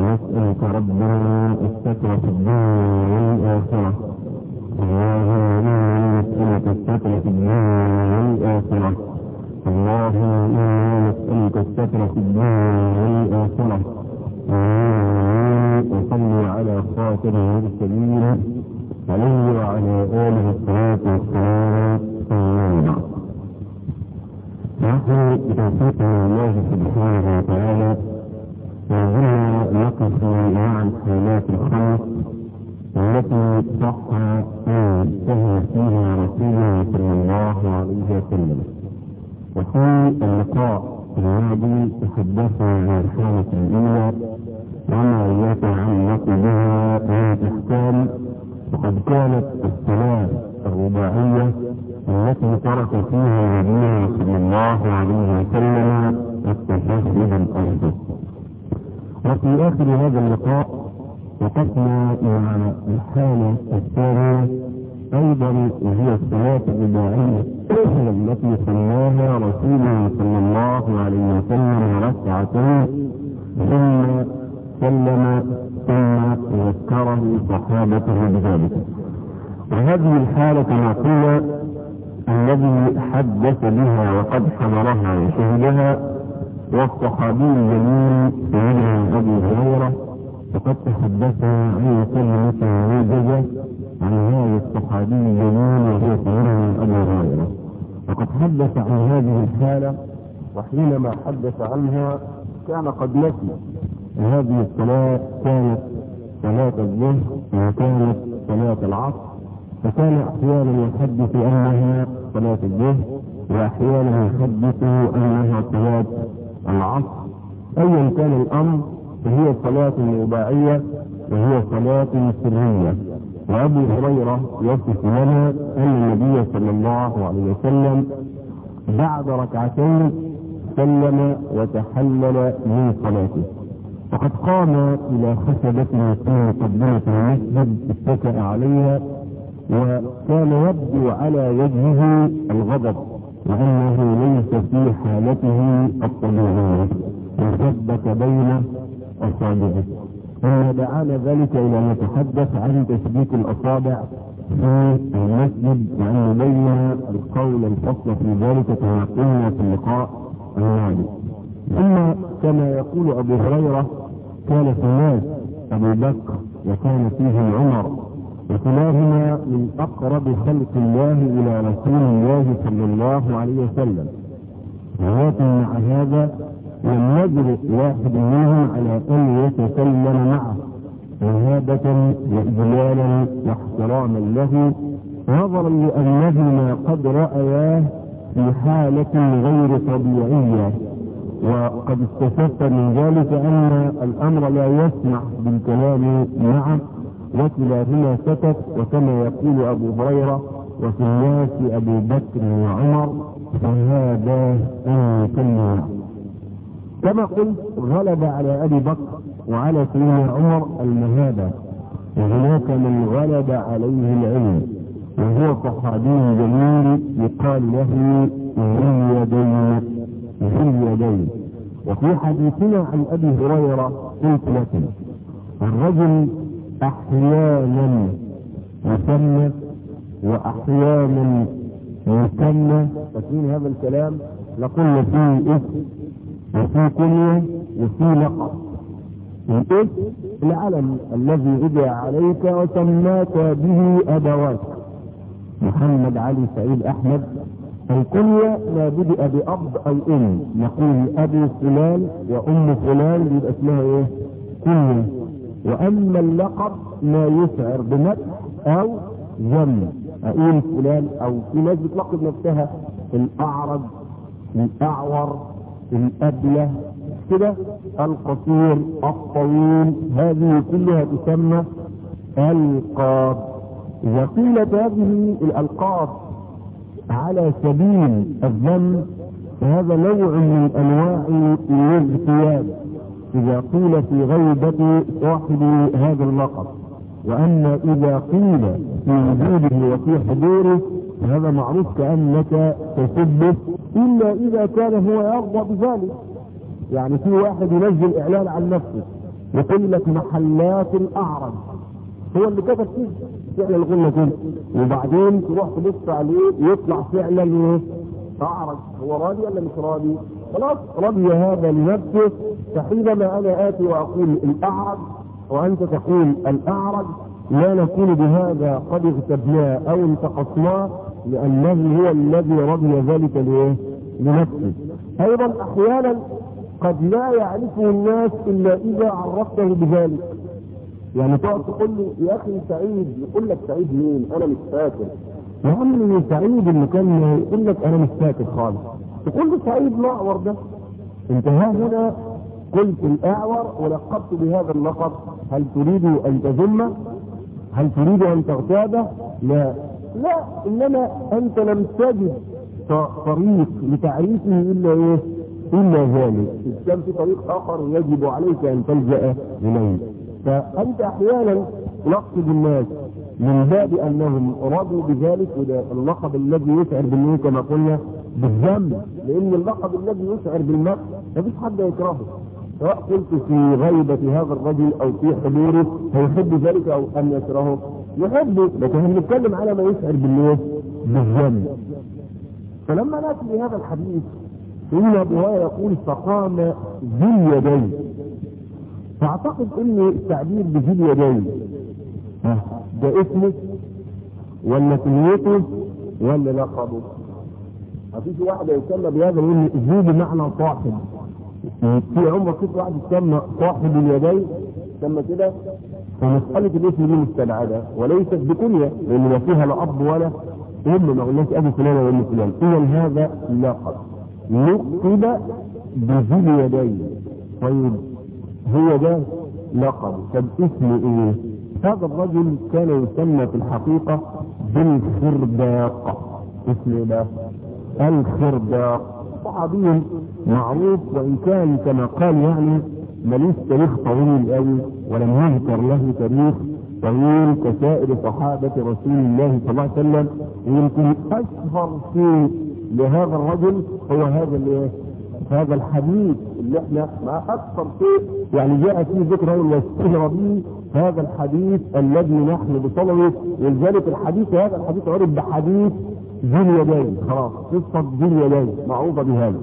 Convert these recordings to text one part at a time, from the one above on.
ونسألك ربنا الستر في الدنيا والآخرة اللهم إنا نسألك الستر في الدنيا والآخرة اللهم إنا نسألك الستر في الدنيا والآخرة وصلي على خاتم المرسلين عليه وعلى آله الصلاة والسلام أما بعد نحن بتوفيق من الله سبحانه وتعالى وزلنا نقف مع الحالات الخمس التي صح ان انتهى فيها رسولنا صلى الله عليه وسلم وفي اللقاء الماضي تحدثنا عن الحالة الأولى وما يتعلق بها من أحكام وقد كانت الصلاة الرباعية التي ترك فيها نبينا صلى الله عليه وسلم التشهد الأرض وفي آخر هذا اللقاء وقفنا مع الحالة الثانية أيضا وهي الصلاة الرباعية التي صلاها رسولنا صلى الله عليه وسلم ركعتين ثم سلم ثم ذكره صحابته بذلك وهذه الحالة كما قلنا الذي حدث بها وقد حضرها وشهدها والصحابي الجليل سيدنا ابي هريره وقد تحدثنا عن كلمة موجزة عن هذا الصحابي الجليل وهو سيدنا ابو هريره وقد حدث عن هذه الحالة وحينما حدث عنها كان قد نسي هذه الصلاة كانت صلاة الظهر وكانت صلاة العصر فكان احيانا يحدث انها صلاة الظهر واحيانا يحدث انها صلاة العصر ايا كان الامر فهي صلاة رباعية وهي صلاة سرية وابو هريرة يصف لنا ان النبي صلى الله عليه وسلم بعد ركعتين سلم وتحلل من صلاته وقد قام الى خشبة في مقدمة المسجد اتكأ عليها وكان يبدو على وجهه الغضب وانه ليس في حالته الطبيعية وثبت بين اصابعه ثم دعانا ذلك الى ان نتحدث عن تثبيت الاصابع في المسجد وان نبين القول الفصل في ذلك كما قلنا في اللقاء الماضي ثم كما يقول ابو هريره كان في الناس ابو بكر وكان فيهم عمر وكلاهما من اقرب خلق الله الى رسول الله صلى الله عليه وسلم ولكن مع هذا لم يجرؤ واحد منهم على ان يتكلم معه مهابة واجلالا واحتراما له نظرا لانهما قد راياه في حالة غير طبيعية وقد استفدت من ذلك ان الامر لا يسمح بالكلام معه وكلاهما سكت وكما يقول ابو هريره وفي الناس ابو بكر وعمر فهذا ان يكلم كما قلت غلب على ابي بكر وعلى سيدنا عمر المهابه وهناك من غلب عليه العلم وهو صحابي جليل يقال له ذي اليدين ذي اليدين وفي حديثنا عن ابي هريره قلت لكم الرجل احيانا يسمى واحيانا يسمى فاكرين هذا الكلام نقول فيه اسم وفي كنية وفي لقب الاسم العلم الذي ادعى عليك وسماك به ابواك محمد علي سعيد احمد الكنية لا بدأ بأب أو أم نقول أبو فلان وأم فلان يبقى اسمها إيه؟ كنية واما اللقب ما يشعر بمدح او ذم اقول فلان او في ناس بتلقب نفسها الاعرج الاعور الابله كده القصير الطويل هذه كلها تسمى القاب اذا قيلت هذه الالقاب على سبيل الذم فهذا نوع من انواع الاغتياب اذا قيل في غيبة صاحب هذا اللقب واما اذا قيل في وجوده وفي حضوره فهذا معروف كانك تسبه الا اذا كان هو يرضى بذلك يعني في واحد ينزل اعلان عن نفسه يقول لك محلات الاعرج هو اللي كتب كده فعلا الغنة كده وبعدين تروح تبص عليه يطلع فعلا ايه اعرج هو راضي ولا مش راضي خلاص رضي هذا لنفسه فحينما انا اتي واقول الاعرج وانت تقول الاعرج لا نكون بهذا قد اغتبناه او انتقصناه لانه هو الذي رضي ذلك لايه لنفسه ايضا احيانا قد لا يعرفه الناس الا اذا عرفته بذلك يعني تقعد تقول له يا اخي سعيد يقول لك سعيد مين انا مش فاكر يا عم سعيد اللي كان يقول لك انا مش فاكر خالص تقول له سعيد الاعور ده انت ها هنا قلت الاعور ولقبت بهذا اللقب هل تريد ان تذمه هل تريد ان تغتابه لا لا انما انت لم تجد طريق لتعريفه الا ايه الا ذلك كان في طريق اخر يجب عليك ان تلجا اليه فانت احيانا تلقب الناس من باب انهم رضوا بذلك وده اللقب الذي يشعر بالنيه كما قلنا بالذنب لان اللقب الذي يشعر بالمدح مفيش حد يكرهه سواء قلت في غيبة هذا الرجل او في حضوره هيحب ذلك او ان يكرهه يحبه لكن هنتكلم على ما يشعر بالنيه بالذنب فلما ناتي لهذا الحديث ان ابو هريره يقول فقام ذي اليدين فاعتقد ان التعبير بذي اليدين ده اسمه ولا كنيته ولا لقبه مفيش واحد يسمى بهذا يقول ذي بمعنى صاحب في عمر كيف واحد يسمى صاحب اليدين سمى كده فمسألة الاسم دي مستبعدة وليست بكنية لأن لا فيها لا أب ولا أم ما قلناش أبو فلان ولا أم فلان إذا هذا لقب لقب بذي اليدين طيب هو ده لقب طب اسمه ايه هذا الرجل كان يسمى في الحقيقة بالخرداق اسمه ده الخرداق صحابي معروف وان كان كما قال يعني مليس تاريخ طويل قوي ولم يذكر له تاريخ طويل كسائر صحابة رسول الله صلى الله عليه وسلم ويمكن اشهر شيء لهذا الرجل هو هذا الايه هذا الحديث اللي احنا مع اكثر شيء يعني جاء فيه ذكر واستجر به هذا الحديث الذي نحن بصدده ولذلك الحديث هذا الحديث عرف بحديث ذي اليدين خلاص قصة ذي اليدين معروفة بهذا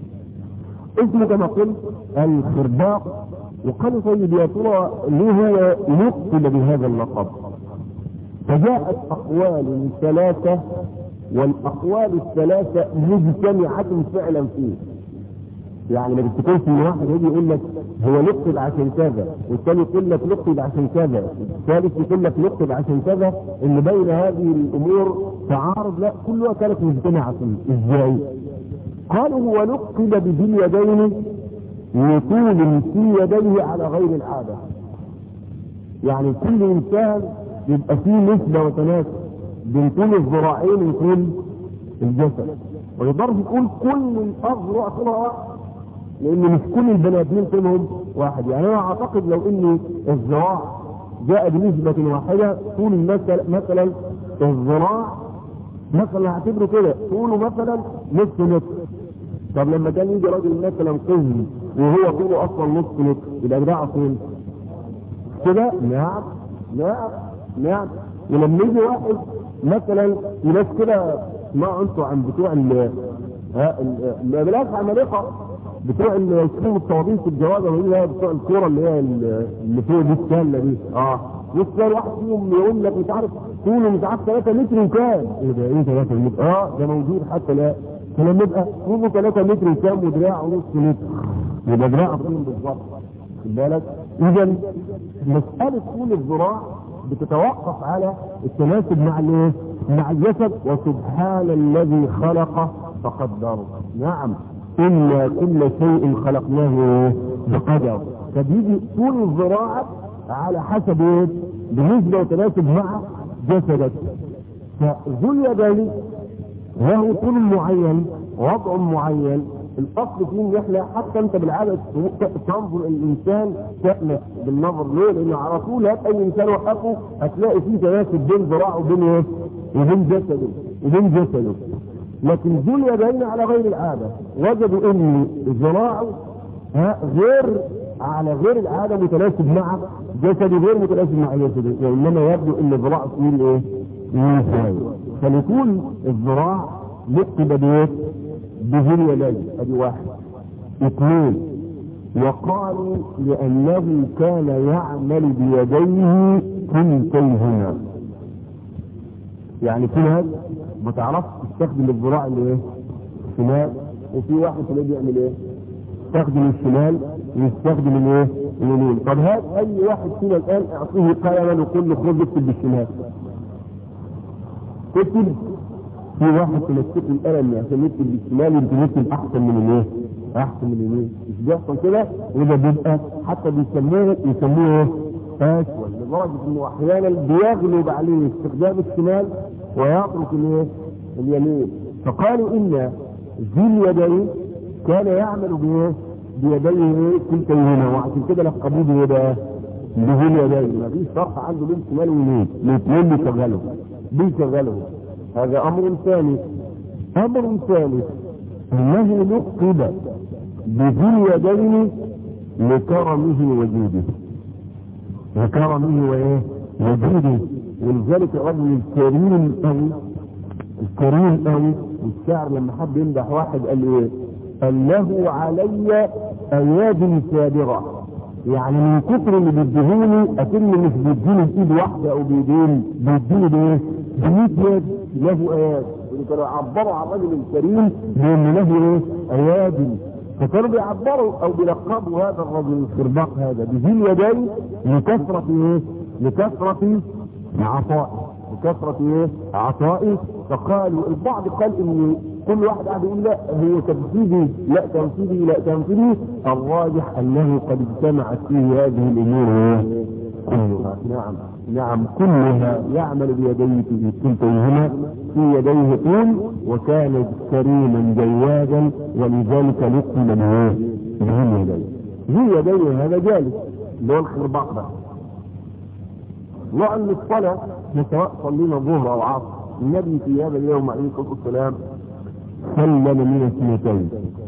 اسمه كما قلت الخرباق وقالوا طيب يا ترى ليه هو نقل بهذا اللقب فجاءت اقوال ثلاثة والاقوال الثلاثة مجتمعة فعلا فيه يعني ما تفتكرش ان واحد يجي يقول لك هو لقب عشان كذا والثاني يقول لك لقب عشان كذا الثالث يقول لك لقب عشان كذا ان بين هذه الامور تعارض لا كلها كانت مجتمعة ازاي قالوا هو لقب بذي اليدين وطول في يديه على غير العادة يعني كل انسان يبقى فيه نسبة وتناسب بين طول الذراعين وطول الجسد ويقدرش يقول كل الاذرع طولها واحد لان مش كل البني ادمين طولهم واحد يعني انا اعتقد لو ان الذراع جاء بنسبة واحدة طول مثلا مثلا الذراع مثلا هعتبره كده طوله مثلا نص متر طب لما كان يجي راجل مثلا قزم وهو طوله اصلا نص متر يبقى دراعه فين؟ كده نعم نعم نعم ولما يجي واحد مثلا ناس كده ما انتوا عن بتوع ال ها بلاش عمالقه بتوع اللي يشتروا الطوابين في الجوازه وهي بتوع الكوره اللي هي اللي فوق دي السله دي اه يسال واحد فيهم يقول لك مش عارف طوله مش عارف 3 متر وكام ايه ده ايه 3 متر اه ده موجود حتى لا فلما يبقى طوله 3 متر وكام ودراعه نص متر يبقى دراعه فين بالظبط خد بالك اذا مساله طول الذراع بتتوقف على التناسب مع الايه؟ مع الجسد وسبحان الذي خلق فقدره نعم إنا كل شيء خلقناه بقدر فبيجي طول الذراع على حسب ايه؟ بنسبة وتناسب مع جسدك فذو اليدين له طول معين وضع معين الاصل فيه ان احنا حتى انت بالعاده تنظر الانسان تأنس بالنظر ليه؟ لان على طول هات اي انسان وقفه هتلاقي فيه تناسب بين ذراعه وبين ايه؟ وبين جسده وبين جسده لكن ذو اليدين على غير العاده وجدوا ان ذراعه غير على غير العاده متناسب مع جسدي غير متناسب مع جسدي وانما يبدو ان الذراع طويل ايه؟ يساوي فليكون الذراع لقب بايه؟ بذي اليدين ادي واحد اثنين وقالوا لانه كان يعمل بيديه كلتيهما يعني في ناس ما تعرفش تستخدم الذراع اللي ايه؟ الشمال وفي واحد تلاقيه بيعمل ايه؟ يستخدم الشمال ويستخدم الايه؟ اليمين طب هات اي واحد فينا الان اعطيه قلما وقول له خذ اكتب بالشمال اكتب في واحد تمسك القلم عشان يكتب بالشمال يمكن يكتب احسن من الايه؟ احسن من اليمين مش بيحصل كده وده بيبقى حتى بيسموه يسموه ايه؟ اسود لدرجه انه احيانا بيغلب عليه استخدام الشمال ويترك الايه؟ اليمين فقالوا ان ذي اليدين كان يعمل بايه؟ بيديه كلتيهما وعشان كده لقبوه بايه بقى؟ بذي اليدين ما فيش فرق عنده بين شمال ويمين الاثنين بيشغلهم بيشغلهم هذا امر ثاني امر ثالث انه لقب بذي اليدين لكرمه وجوده لكرمه وايه؟ وجوده ولذلك الرجل الكريم قوي الكريم قوي والشاعر لما حب يمدح واحد قال له ايه؟ قال له علي اياد سابغه يعني من كتر اللي بيديهوني اكن مش بيديني بايد واحده او بايدين بيديني بايه؟ ب يد له اياد كانوا يعبروا عن الرجل الكريم بان له ايه؟ اياد فكانوا بيعبروا او بيلقبوا هذا الرجل الخرباق هذا بذي اليدين لكثرة ايه؟ لكثرة عطائه لكثرة ايه؟ عطائه فقالوا البعض قال ان كل واحد قاعد يقول لا هو تنفيذي لا تنفيذي لا تنفيذي الراجح انه قد اجتمعت فيه هذه الامور كلها نعم نعم كلها يعمل بيديه في كلتيهما في يديه طول وكان كريما جوادا ولذلك لقم له ذي يديه ذي يديه هذا جالس اللي هو الخرباق ده وأن الصلاة سواء صلينا ظهر أو عصر النبي في هذا اليوم عليه الصلاة والسلام سلم من اثنتين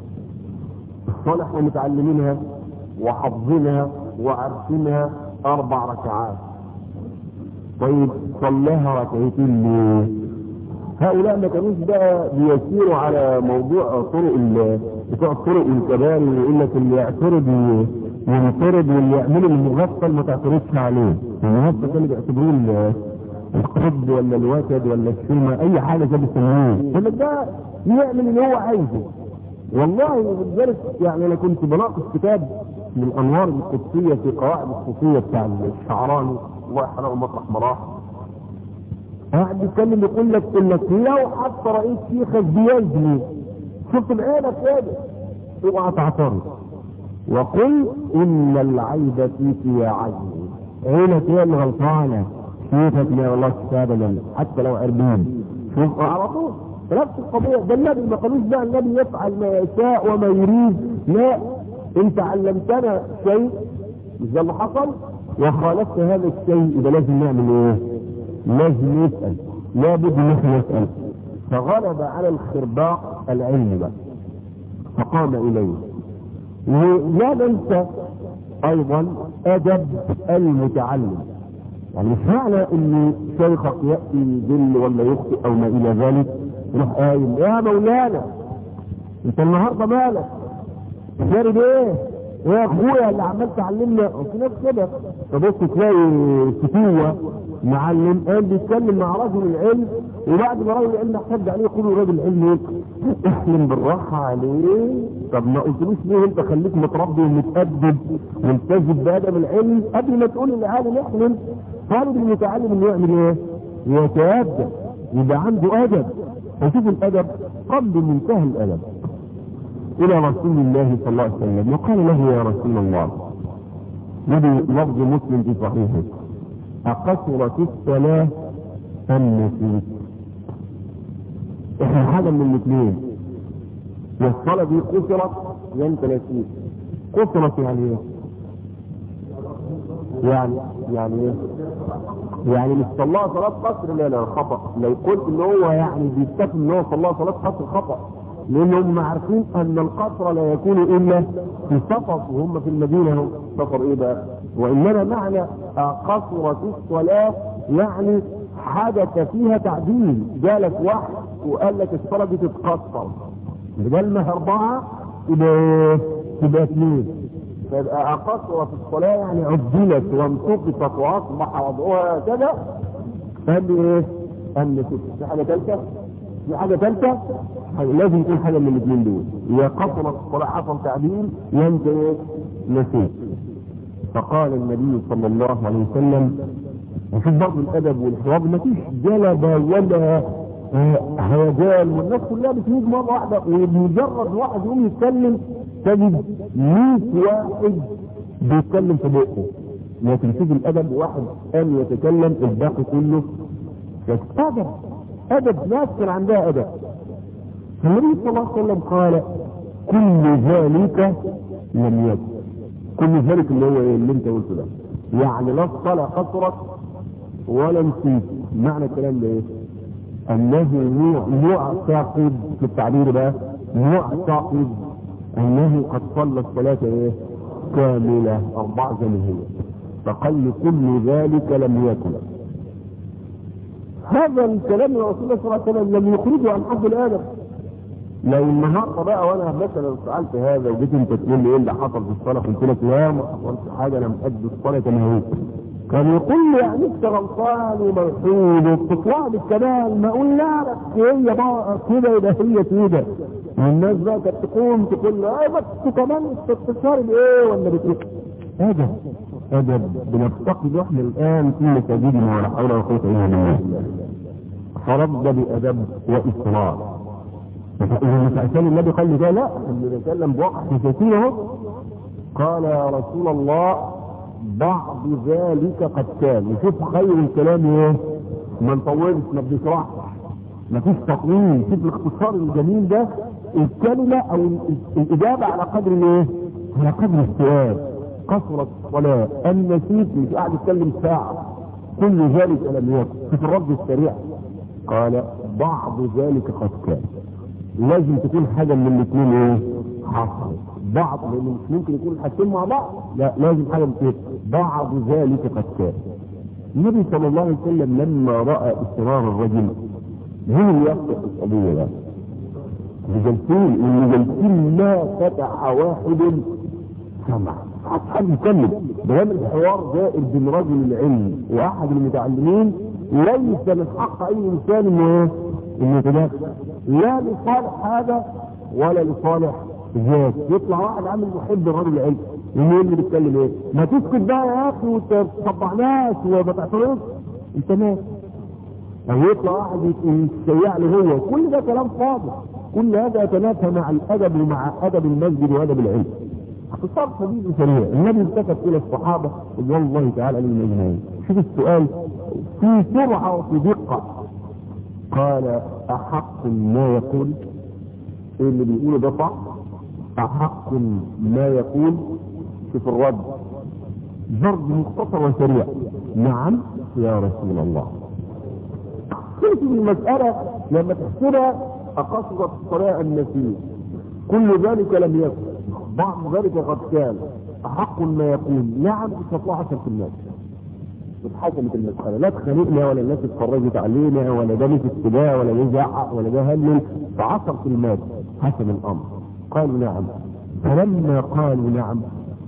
الصلاة احنا متعلمينها وحافظينها وعارفينها أربع ركعات طيب صلاها ركعتين ليه؟ هؤلاء ما كانوش بقى بيسيروا على موضوع طرق بتوع الطرق الكباري ويقول لك اللي يعترض ينطرد واللي يعمل المغفل ما تعترضش عليه المغفل كانوا بيعتبروه القطب ولا الوتد ولا الشلمة اي حاجة كده بيسموه يقول ده يعمل اللي هو عايزه والله لذلك يعني انا كنت بناقش كتاب من الانوار القدسية في قواعد الصوفية بتاع الشعراني الله يحرقه مطرح مراح قاعد بيتكلم يقول لك انك لو حتى رئيس شيخك بيزني شفت العيلة كده اوعى تعترض وقل ان العيب فيك يا عيني عينك هي اللي غلطانه شيخك لا والله ابدا حتى لو عربين شوف على طول نفس القضيه ده النبي ما قالوش بقى النبي يفعل ما يشاء وما يريد لا انت علمتنا شيء مش ده اللي حصل وخالفت هذا الشيء يبقى لازم نعمل ايه؟ لازم نسال لابد ان احنا نسال فغلب على الخرباق العلم بقى فقام اليه ولا ننسى ايضا ادب المتعلم يعني مش معنى ان شيخك ياتي يدل ولا يخطئ او ما الى ذلك يروح قايل يا مولانا انت النهارده مالك شارب ايه؟ يا اخويا اللي عمال تعلمنا في ناس كده تبص تلاقي فتوه معلم قال بيتكلم مع رجل العلم وبعد ما رجل العلم حد عليه يقول راجل العلم احلم بالراحه عليه طب ما قلتلوش ليه انت خليك متربي ومتادب ملتزم بادب العلم قبل ما تقول للعالم احلم طالب المتعلم انه يعمل ايه؟ يتادب يبقى عنده ادب فشوف الادب قبل منتهى الادب الى رسول الله صلى الله عليه وسلم وقال له يا رسول الله نبي لفظ مسلم في صحيحه أقصرت الصلاة أم نسيت احنا حاجة من الاثنين والصلاة دي قصرت يا انت نسيت قصرت يعني ايه يعني يعني ايه يعني مش صلاها صلاة قصر لا لا خطأ لو قلت ان هو يعني بيستفهم ان هو صلاها صلاة قصر خطأ لانهم عارفين ان القصر لا يكون الا في سفر وهم في المدينه سفر ايه بقى وانما معنى قصرت الصلاه يعني حدث فيها تعديل جالك واحد وقال لك الصلاه دي تتقصر بدل ما اربعه يبقى تبقى اثنين فيبقى قصرت الصلاه يعني عدلت وانتقصت واصبح وضعها كذا قال لي ايه؟ قال لي في حاجه ثالثه في حاجه ثالثه لازم يكون حاجه من الاثنين دول يا قصرت الصلاه حصل تعديل يا انت ايه؟ نسيت فقال النبي صلى الله عليه وسلم وفي برضه الادب والحوار ما فيش جلبه ولا هيجان والناس كلها بتيجي مره واحده ومجرد واحد يقوم يتكلم تجد 100 واحد بيتكلم في بقه لكن تيجي الادب واحد قام يتكلم الباقي كله ادب ادب ناس كان عندها ادب فالنبي صلى الله عليه وسلم قال كل ذلك لم يكن كل ذلك اللي هو ايه اللي انت قلته ده يعني لا الصلاه قصرت ولا نسيت معنى الكلام ده ايه انه معتقد في التعبير ده معتقد انه قد صلى الصلاه ايه كامله اربع زي ما هي فقال كل ذلك لم يكن هذا الكلام من رسول الله صلى الله عليه وسلم لم يخرجه عن حد الادب لو النهارده بقى وانا مثلا سالت هذا وجيت انت تقول لي ايه اللي حصل في الصلاه قلت لك لا ما حصلش حاجه انا مؤدي الصلاه كما هو كان يقول لي يعني انت غلطان ومرحوم وبتطلع لي الكلام ما اقول لا بس هي بقى كده يبقى هي كده والناس بقى كانت تقوم تقول له ايه بس كمان بتشرب ايه ولا بتقول ادب ادب بنفتقد احنا الان في مساجدنا ولا حول ولا قوه الا بالله فرد بادب واصرار إذا كان النبي قال لي ده لا اللي بيتكلم بوقت كثير اهو قال يا رسول الله بعض ذلك قد كان وشوف خير الكلام ايه ما نطولش ما بنشرحش ما فيش تطويل شوف الاختصار الجميل ده الكلمة او الاجابة على قدر الايه على قدر السؤال قصرت الصلاة النسيت مش قاعد يتكلم ساعة كل ذلك لم يكن شوف الرد السريع قال بعض ذلك قد كان لازم تكون حاجة من الاثنين ايه حصلت بعض لان مش ممكن يكون حاجتين مع بعض لا لازم حاجة من بعض ذلك قد كان النبي صلى الله عليه وسلم لما رأى اصرار الرجل مين اللي يفتح القضية ده الجلسين اللي جالسين ما فتح واحد سمع حد يتكلم بيعمل الحوار دائر بين رجل العلم واحد المتعلمين ليس من حق اي انسان انه ايه انه يتداخل لا لصالح هذا ولا لصالح ذات يطلع واحد عامل محب رجل العلم يقول اللي بيتكلم ايه ما تسكت بقى يا اخي وانت ناس وما تعترضش انت مات او يطلع واحد يتسيع له هو كل ده كلام فاضي كل هذا يتنافى مع الادب ومع ادب المسجد وادب العلم اختصار شديد وسريع النبي التفت الى الصحابه رضوان الله تعالى عليهم اجمعين شوف السؤال في سرعه وفي دقه قال احق ما يقول ايه اللي بيقوله ده صح احق ما يقول شوف الرد ضرب مختصر وسريع نعم يا رسول الله كيف المسألة لما تحسبها أقصدت الصلاة النسيء كل ذلك لم يكن بعض ذلك قد كان أحق ما يكون نعم استطاع عشر في الناس اتحكمت المسألة لا تخانقنا ولا الناس اتفرجت علينا ولا ده مسك كده ولا ده زعق ولا ده هلل فعشر كلمات حسب الأمر قالوا نعم فلما قالوا نعم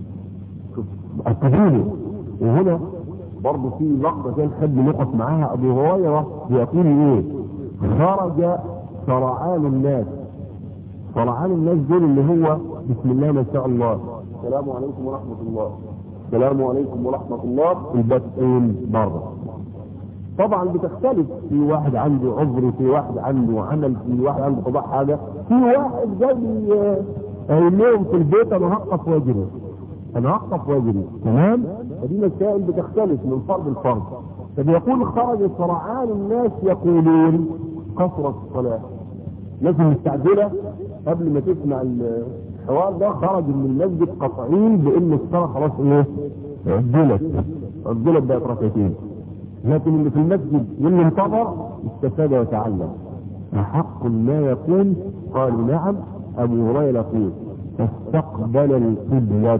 التغيير وهنا برضه في لقطة كان حد نقف معاها أبو هريرة بيقول إيه خرج سرعان الناس سرعان الناس دول اللي هو بسم الله ما شاء الله السلام عليكم ورحمة الله السلام عليكم ورحمة الله الباتين بره طبعا بتختلف في واحد عنده عذر في واحد عنده عمل في واحد عنده قضاء حاجة في واحد جاي قايل لهم في البيت انا هقف واجري انا هقف واجري تمام فدي مسائل بتختلف من فرد لفرد فبيقول خرج سرعان الناس يقولون قصرت الصلاة لازم مستعجلة قبل ما تسمع الحوار ده خرج من المسجد قطعين بان الصلاة خلاص ايه عدلت عدلت بقت ركعتين لكن اللي في المسجد واللي انتظر استفاد وتعلم احق ما يقول قالوا نعم ابو هريره يقول فاستقبل القبلة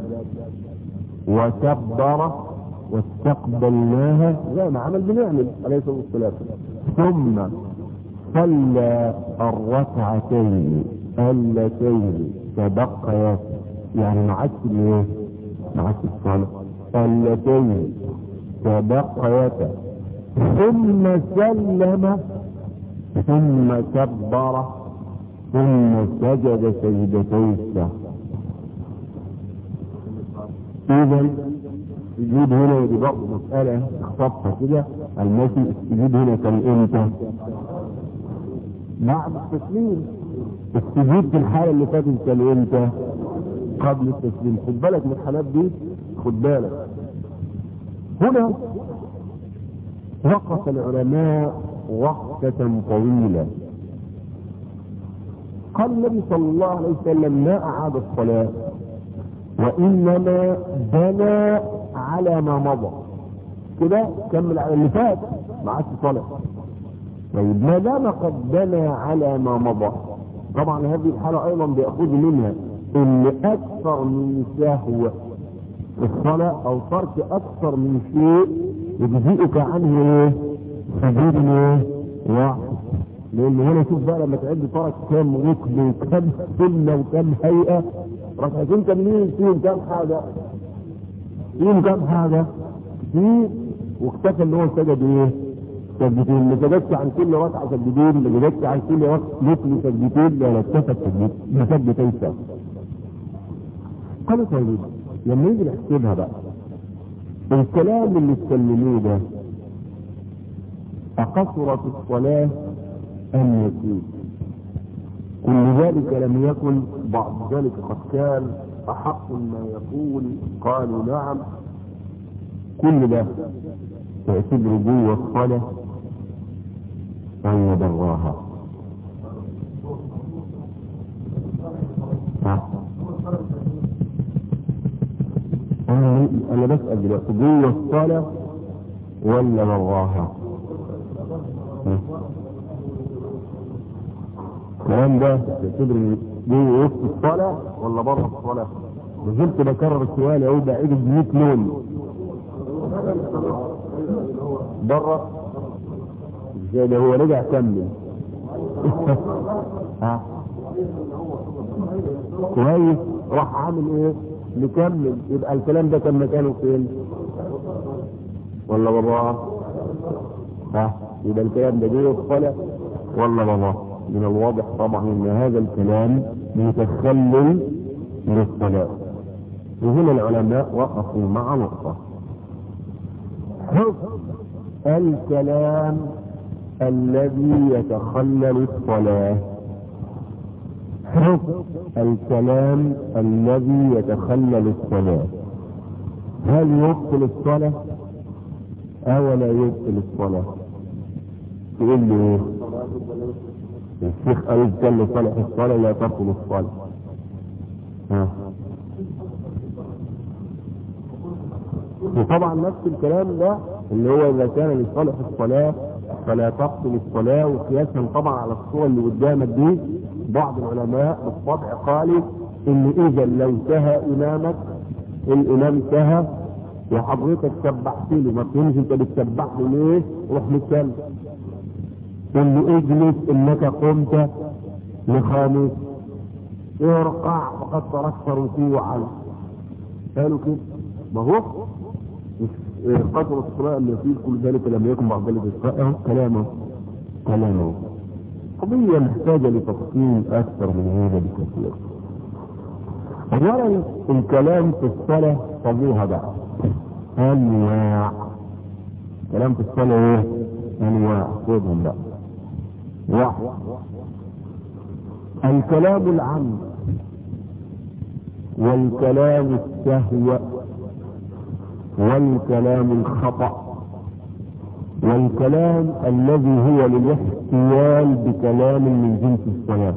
وكبر واستقبلناها زي ما عمل بنعمل عليه الصلاه والسلام ثم صلى الركعتين اللتين تبقيت يعني ما عادش الايه؟ ما عادش الصلاه اللتين تبقيتا ثم سلم ثم كبر ثم سجد سجدتي السهو اذا السجود هنا دي برضه مسألة خطة كده الماشي السجود هنا كان امتى؟ بعد التسليم السجود في الحالة اللي فاتت كان امتى؟ قبل التسليم خد بالك من الحالات دي خد بالك هنا وقف العلماء وقفة طويلة قال النبي صلى الله عليه وسلم ما أعاد الصلاة وإنما بنى على ما مضى كده كمل على اللي فات ما عادش صلاة طيب ما دام قد بنى على ما مضى طبعا هذه الحالة أيضا بيأخذ منها إن أكثر من سهو الصلاة أو ترك أكثر من شيء يجزئك عنه إيه؟ سجود إيه؟ واحد لان هنا شوف بقى لما تعد ترك كام ركن وكم سنه وكم هيئه ركعتين كاملين فيهم كام حاجه فيهم كام حاجه كتير واختفى اللي هو سجد ايه؟ سجدتين ما سجدش عن كل ركعه سجدتين ما سجدش عن كل ركن سجدتين لا لا اكتفى بسجدتين سجد قالوا طيب لما يجي نحسبها بقى الكلام اللي اتكلموه ده أقصرت الصلاة أن يكون كل ذلك لم يكن بعض ذلك قد كان أحق ما يقول قالوا نعم كل ده تعتبر جوه الصلاة أن يبراها أنا بسأل دلوقتي جوه الصلاة ولا براها؟ الكلام ده تعتبر جوه وسط الصلاة ولا بره الصلاة؟ نزلت بكرر السؤال اهو بعيد ب 100 لون بره ازاي ده هو رجع كمل ها كويس راح عامل ايه؟ نكمل يبقى الكلام ده كان مكانه فين؟ ولا بره؟ ها يبقى الكلام ده جوه الصلاة ولا بره؟ من الواضح طبعا ان هذا الكلام متخلل للصلاة وهنا العلماء وقفوا مع نقطة حكم الكلام الذي يتخلل الصلاة حكم الكلام الذي يتخلل الصلاة هل يبطل الصلاة او لا يبطل الصلاة تقول لي ايه الشيخ قال كان صالح الصلاة لا تبطل الصلاة ها وطبعا نفس الكلام ده اللي هو اذا كان لصالح الصلاة فلا تبطل الصلاة وقياسا طبعا على الصورة اللي قدامك دي بعض العلماء بالطبع قالوا ان اذا لو انتهى امامك الامام انتهى وحضرتك سبحت له ما تفهمش انت بتسبح له ليه روح نتكلم قل له اجلس انك قمت لخامس ارقع وقد تركت ركوعا قالوا كده ما هو قدر الصلاة ان في كل ذلك لم يكن بعد ذلك الصلاة كلامه كلامه قضية محتاجة لتفصيل اكثر من هذا بكثير اولا الكلام في الصلاة طبوها بقى انواع كلام في الصلاة ايه انواع خذهم بقى واحد الكلام العام والكلام السهو والكلام الخطأ والكلام الذي هو للاحتيال بكلام من جنس الصلاة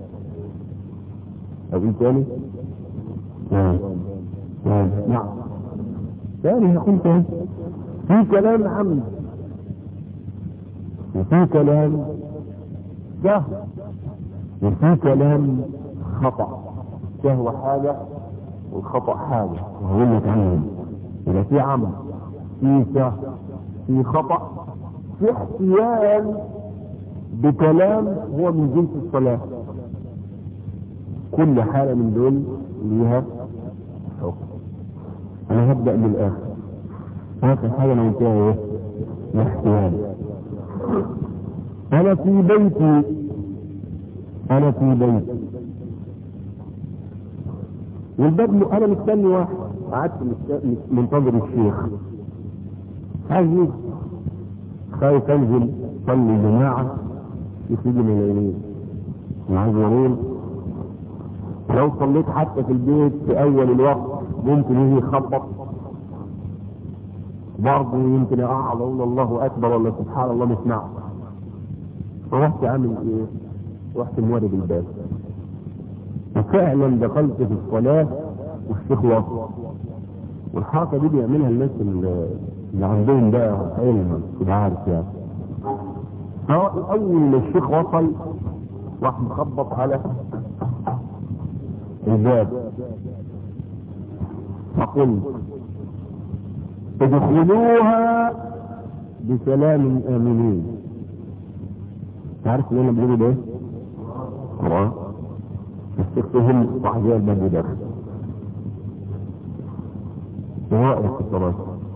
أقول تاني؟ نعم نعم تاني هقول تاني في كلام عمد وفي كلام جهل وفي كلام خطأ شهوة حاجة والخطأ حاجة وهقول لك عنهم يبقى في عمل في سهو في خطأ في احتيال بكلام هو من جنس الصلاة كل حالة من دول ليها حكم انا هبدأ من الاخر اخر حاجة انا قلتها ايه الاحتيال انا في بيتي انا في بيتي والباب م- انا مستني واحد قعدت مست- منتظر الشيخ عايز يجي خايف انزل صلي جماعة يسيب من اليمين عايز يقول لو صليت حتى في البيت في اول الوقت ممكن يجي يخبط برضه يمكن اقعد اقول الله اكبر ولا سبحان الله مش نعم فرحت عامل ايه؟ رحت موارد الباب وفعلا دخلت في الصلاة والشيخ وصل والحركة دي بيعملها الناس اللي اللي عندهم بقى علم مش عارف يعني هو اول ما الشيخ وصل راح مخبط على الباب فقلت ادخلوها بسلام امنين عارف اللي انا بقوله ده قرآن استفتهم راح جاي الباب وداخل واقف في الصلاة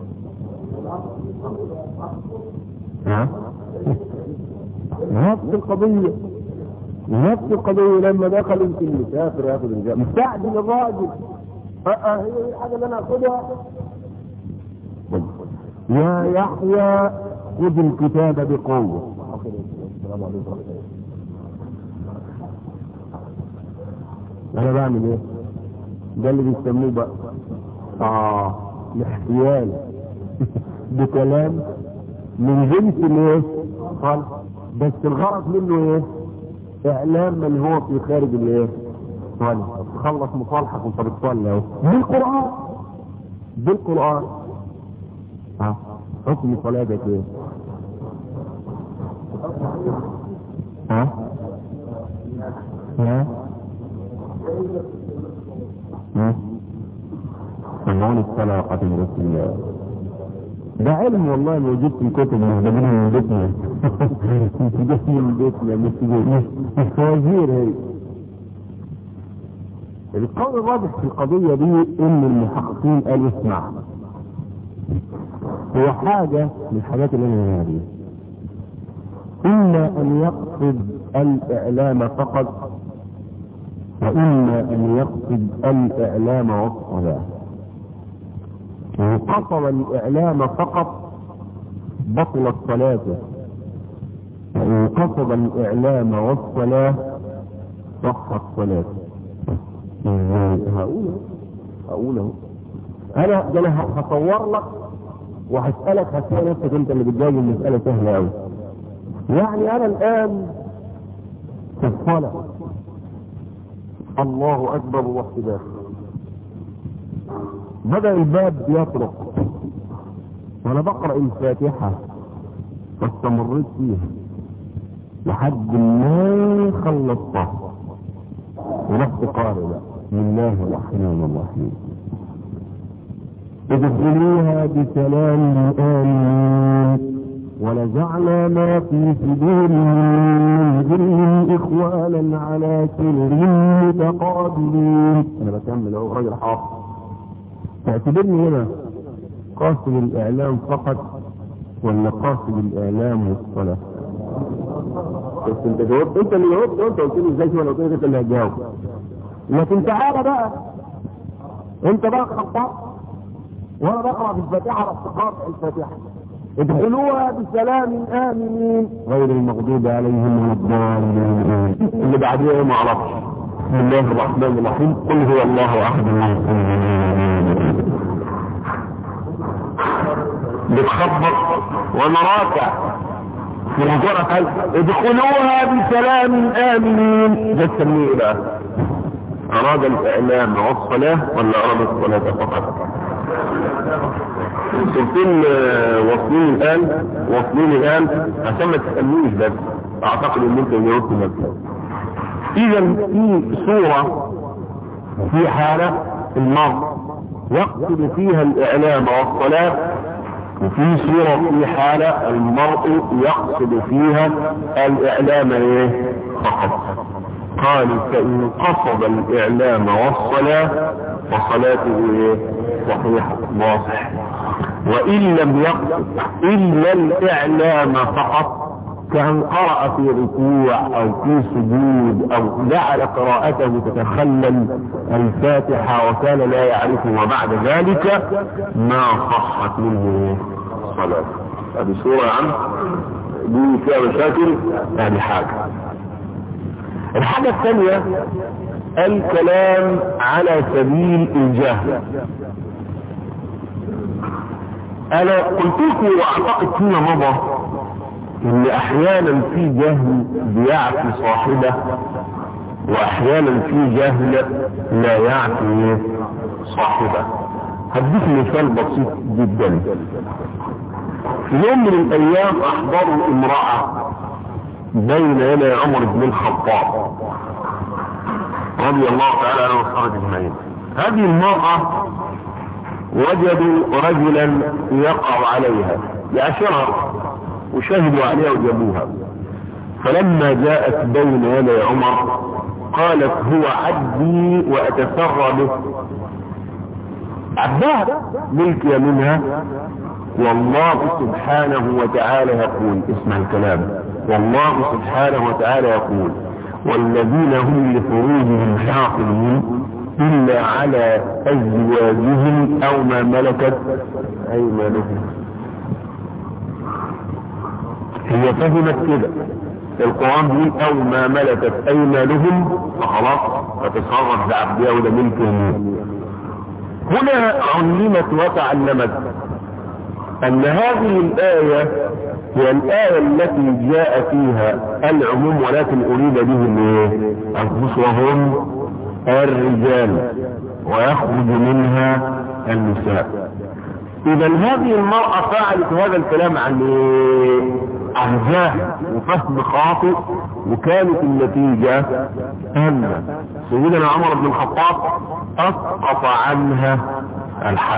ها نفس القضية نفس القضية لما دخل يمكن مسافر ياخد الجامعة مستعجل الراجل اه اه هي دي الحاجة اللي انا اخدها يا يحيى خذ الكتاب بقوة السلام عليكم انا بعمل ايه ده اللي بيسموه بقى اه الاحتيال بكلام من جنس الايه قال بس الغرض منه ايه اعلام من هو في خارج الايه صالح تخلص مصالحك وانت بتصلي اهو بالقران بالقران ها حكم صلاتك ايه ها ها ها سمعون الصلاة قتل رسول الله ده علم والله موجود في الكتب مهدبين من بيتنا مش من بيتنا مش مش فوازير هي القول الراجح في القضية دي ان المحققين قالوا اسمع هو حاجة من الحاجات اللي انا دي اما ان يقصد الاعلام فقط واما ان يقصد الاعلام والصلاة وقصد الاعلام فقط بطلت صلاته وان قصد الاعلام والصلاة صحت صلاته هقول هقول انا ده انا هصور لك وهسألك هتلاقي نفسك انت اللي بتجاوب المسألة سهلة قوي يعني انا الان في الصلاة الله اكبر ورحت داخل بدأ الباب يطرق وانا بقرأ الفاتحة واستمريت فيها لحد ما خلصتها ورحت قارئ بقى بسم الله الرحمن الرحيم ادخلوها بسلام آمين ونزعنا ما في صدورهم من غل إخوانا على سرر متقابلين أنا بكمل أهو راجل حافظ اعتبرني هنا قاصد الإعلام فقط ولا قاصد الإعلام والصلاة بس انت جاوبت انت اللي جاوبت انت قلت لي ازاي وانا قلت لك انت اللي هتجاوب لكن تعالى بقى انت بقى خطأت وانا بقرا في الفاتحه رحت قاطع الفاتحه ادخلوها بسلام امنين غير المغضوب عليهم ولا الضالين اللي بعديه ايه ما اعرفش بسم الله الرحمن الرحيم قل هو الله احد بتخبط وانا راكع في مجرد قال ادخلوها بسلام امنين ده تسميه ايه بقى اراد الاعلام والصلاه ولا اراد الصلاه فقط صورتين واصلين الان واصلين الان عشان ما تسألنيش بس اعتقد ان انت جاوبت نفسك اذا في صورة في حالة المرء يقصد فيها الاعلام والصلاة وفي صورة في حالة المرء يقصد فيها الاعلام ايه فقط قال فان قصد الاعلام والصلاة فصلاته ايه صحيحة واضح وان لم يقصد الا الاعلام فقط كان قرأ في ركوع او في سجود او جعل قراءته تتخلل الفاتحة وكان لا يعرف وبعد ذلك ما صحت منه صلاة هذه صورة عن دي فيها مشاكل هذه حاجة الحاجة الثانية الكلام على سبيل الجهل انا قلت لكم واعتقد فيما مضى ان احيانا في جهل بيعفي صاحبه واحيانا في جهل لا يعفي صاحبه هديك مثال بسيط جدا في يوم من الايام احضروا امرأة بين يدي عمر بن الخطاب رضي الله تعالى عنه وصحبه اجمعين هذه المرأة وجدوا رجلا يقع عليها يعشرها وشهدوا عليها وجابوها فلما جاءت بين يدي عمر قالت هو عبدي واتسرى به عبدها ملك منها والله سبحانه وتعالى يقول اسمع الكلام والله سبحانه وتعالى يقول والذين هم لفروجهم حافظون إلا على أزواجهم أو ما ملكت أيمانهم هي فهمت كده القرآن بيقول أو ما ملكت أيمانهم فخلاص فتصرف بعبدها وده ملكهم هنا علمت وتعلمت أن هذه الآية هي الآية التي جاء فيها العموم ولكن أريد بهم الخصوص وهم الرجال ويخرج منها النساء اذا هذه المرأة فعلت هذا الكلام عن عن جهل وفهم خاطئ وكانت النتيجة ان سيدنا عمر بن الخطاب اسقط عنها الحد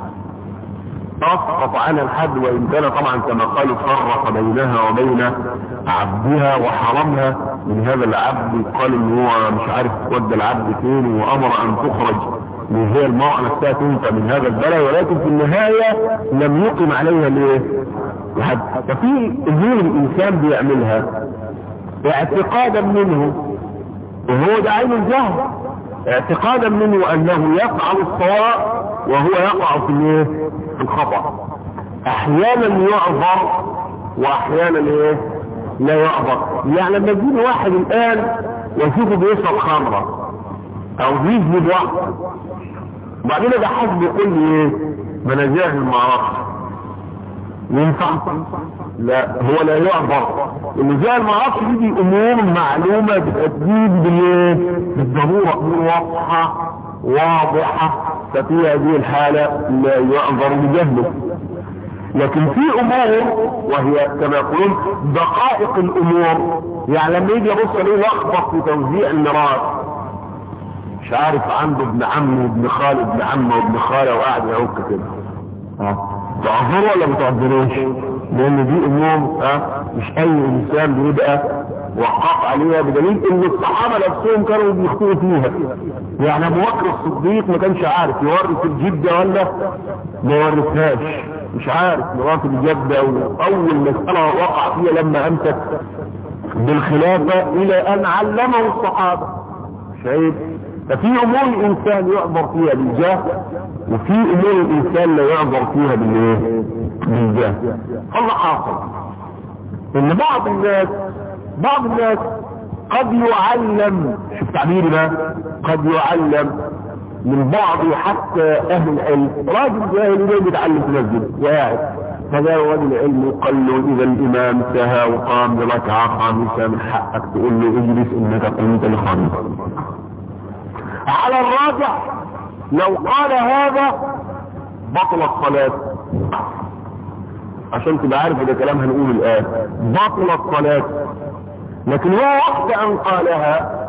اسقط عنها الحد وان كان طبعا كما قالوا فرق بينها وبين عبدها وحرمها من هذا العبد قال ان هو مش عارف ودى العبد فين وامر ان تخرج من هي المرأة نفسها تنفى من هذا البلد ولكن في النهاية لم يقم عليها ليه لحد ففي امور الانسان بيعملها اعتقادا منه وهو ده عين الجهل اعتقادا منه انه يفعل الصواب وهو يقع في الايه في الخطأ احيانا يعذر واحيانا ايه لا يعذر يعني لما يجيب واحد الان ويشوفه بيشرب خمره او بيجلد واحد وبعدين ده حد بيقول لي ايه ما انا جاهل ما اعرفش ينفع لا هو لا يعبر اللي جاهل ما اعرفش دي امور معلومه بتأديه بالايه بالضروره امور واضحه واضحه ففي هذه الحاله لا يعذر بجهله لكن في امور وهي كما يقولون دقائق الامور يعني لما يجي يبص عليه يخبط في توزيع الميراث مش عارف عنده ابن عمه وابن خاله ابن عمه وابن خاله وقاعد يعك كده اه تعذروا ولا ما تعذروش لان دي امور اه مش اي انسان بيبقى وقف عليها بدليل ان الصحابه نفسهم كانوا بيخطئوا فيها يعني ابو بكر الصديق ما كانش عارف يورث الجده ولا ما يورثهاش مش عارف يورث الجده اول مساله وقع فيها لما امسك بالخلافه الى ان علمه الصحابه شايف ففي امور الانسان يعبر فيها بالجاه وفي امور الانسان لا يعبر فيها بالايه بالجاه الله حاصل ان بعض الناس بعض الناس قد يعلم شوف تعبيري بقى قد يعلم من بعض حتى اهل العلم راجل جاهل جاي بيتعلم في المسجد وقاعد فجاء رجل علم وقال له اذا الامام سهى وقام بركعه خامسه من حقك تقول له اجلس انك قمت لخامسه على الراجع لو قال هذا بطل الصلاة عشان تبقى عارف ده كلام هنقول الآن بطل الصلاة لكن هو وقت أن قالها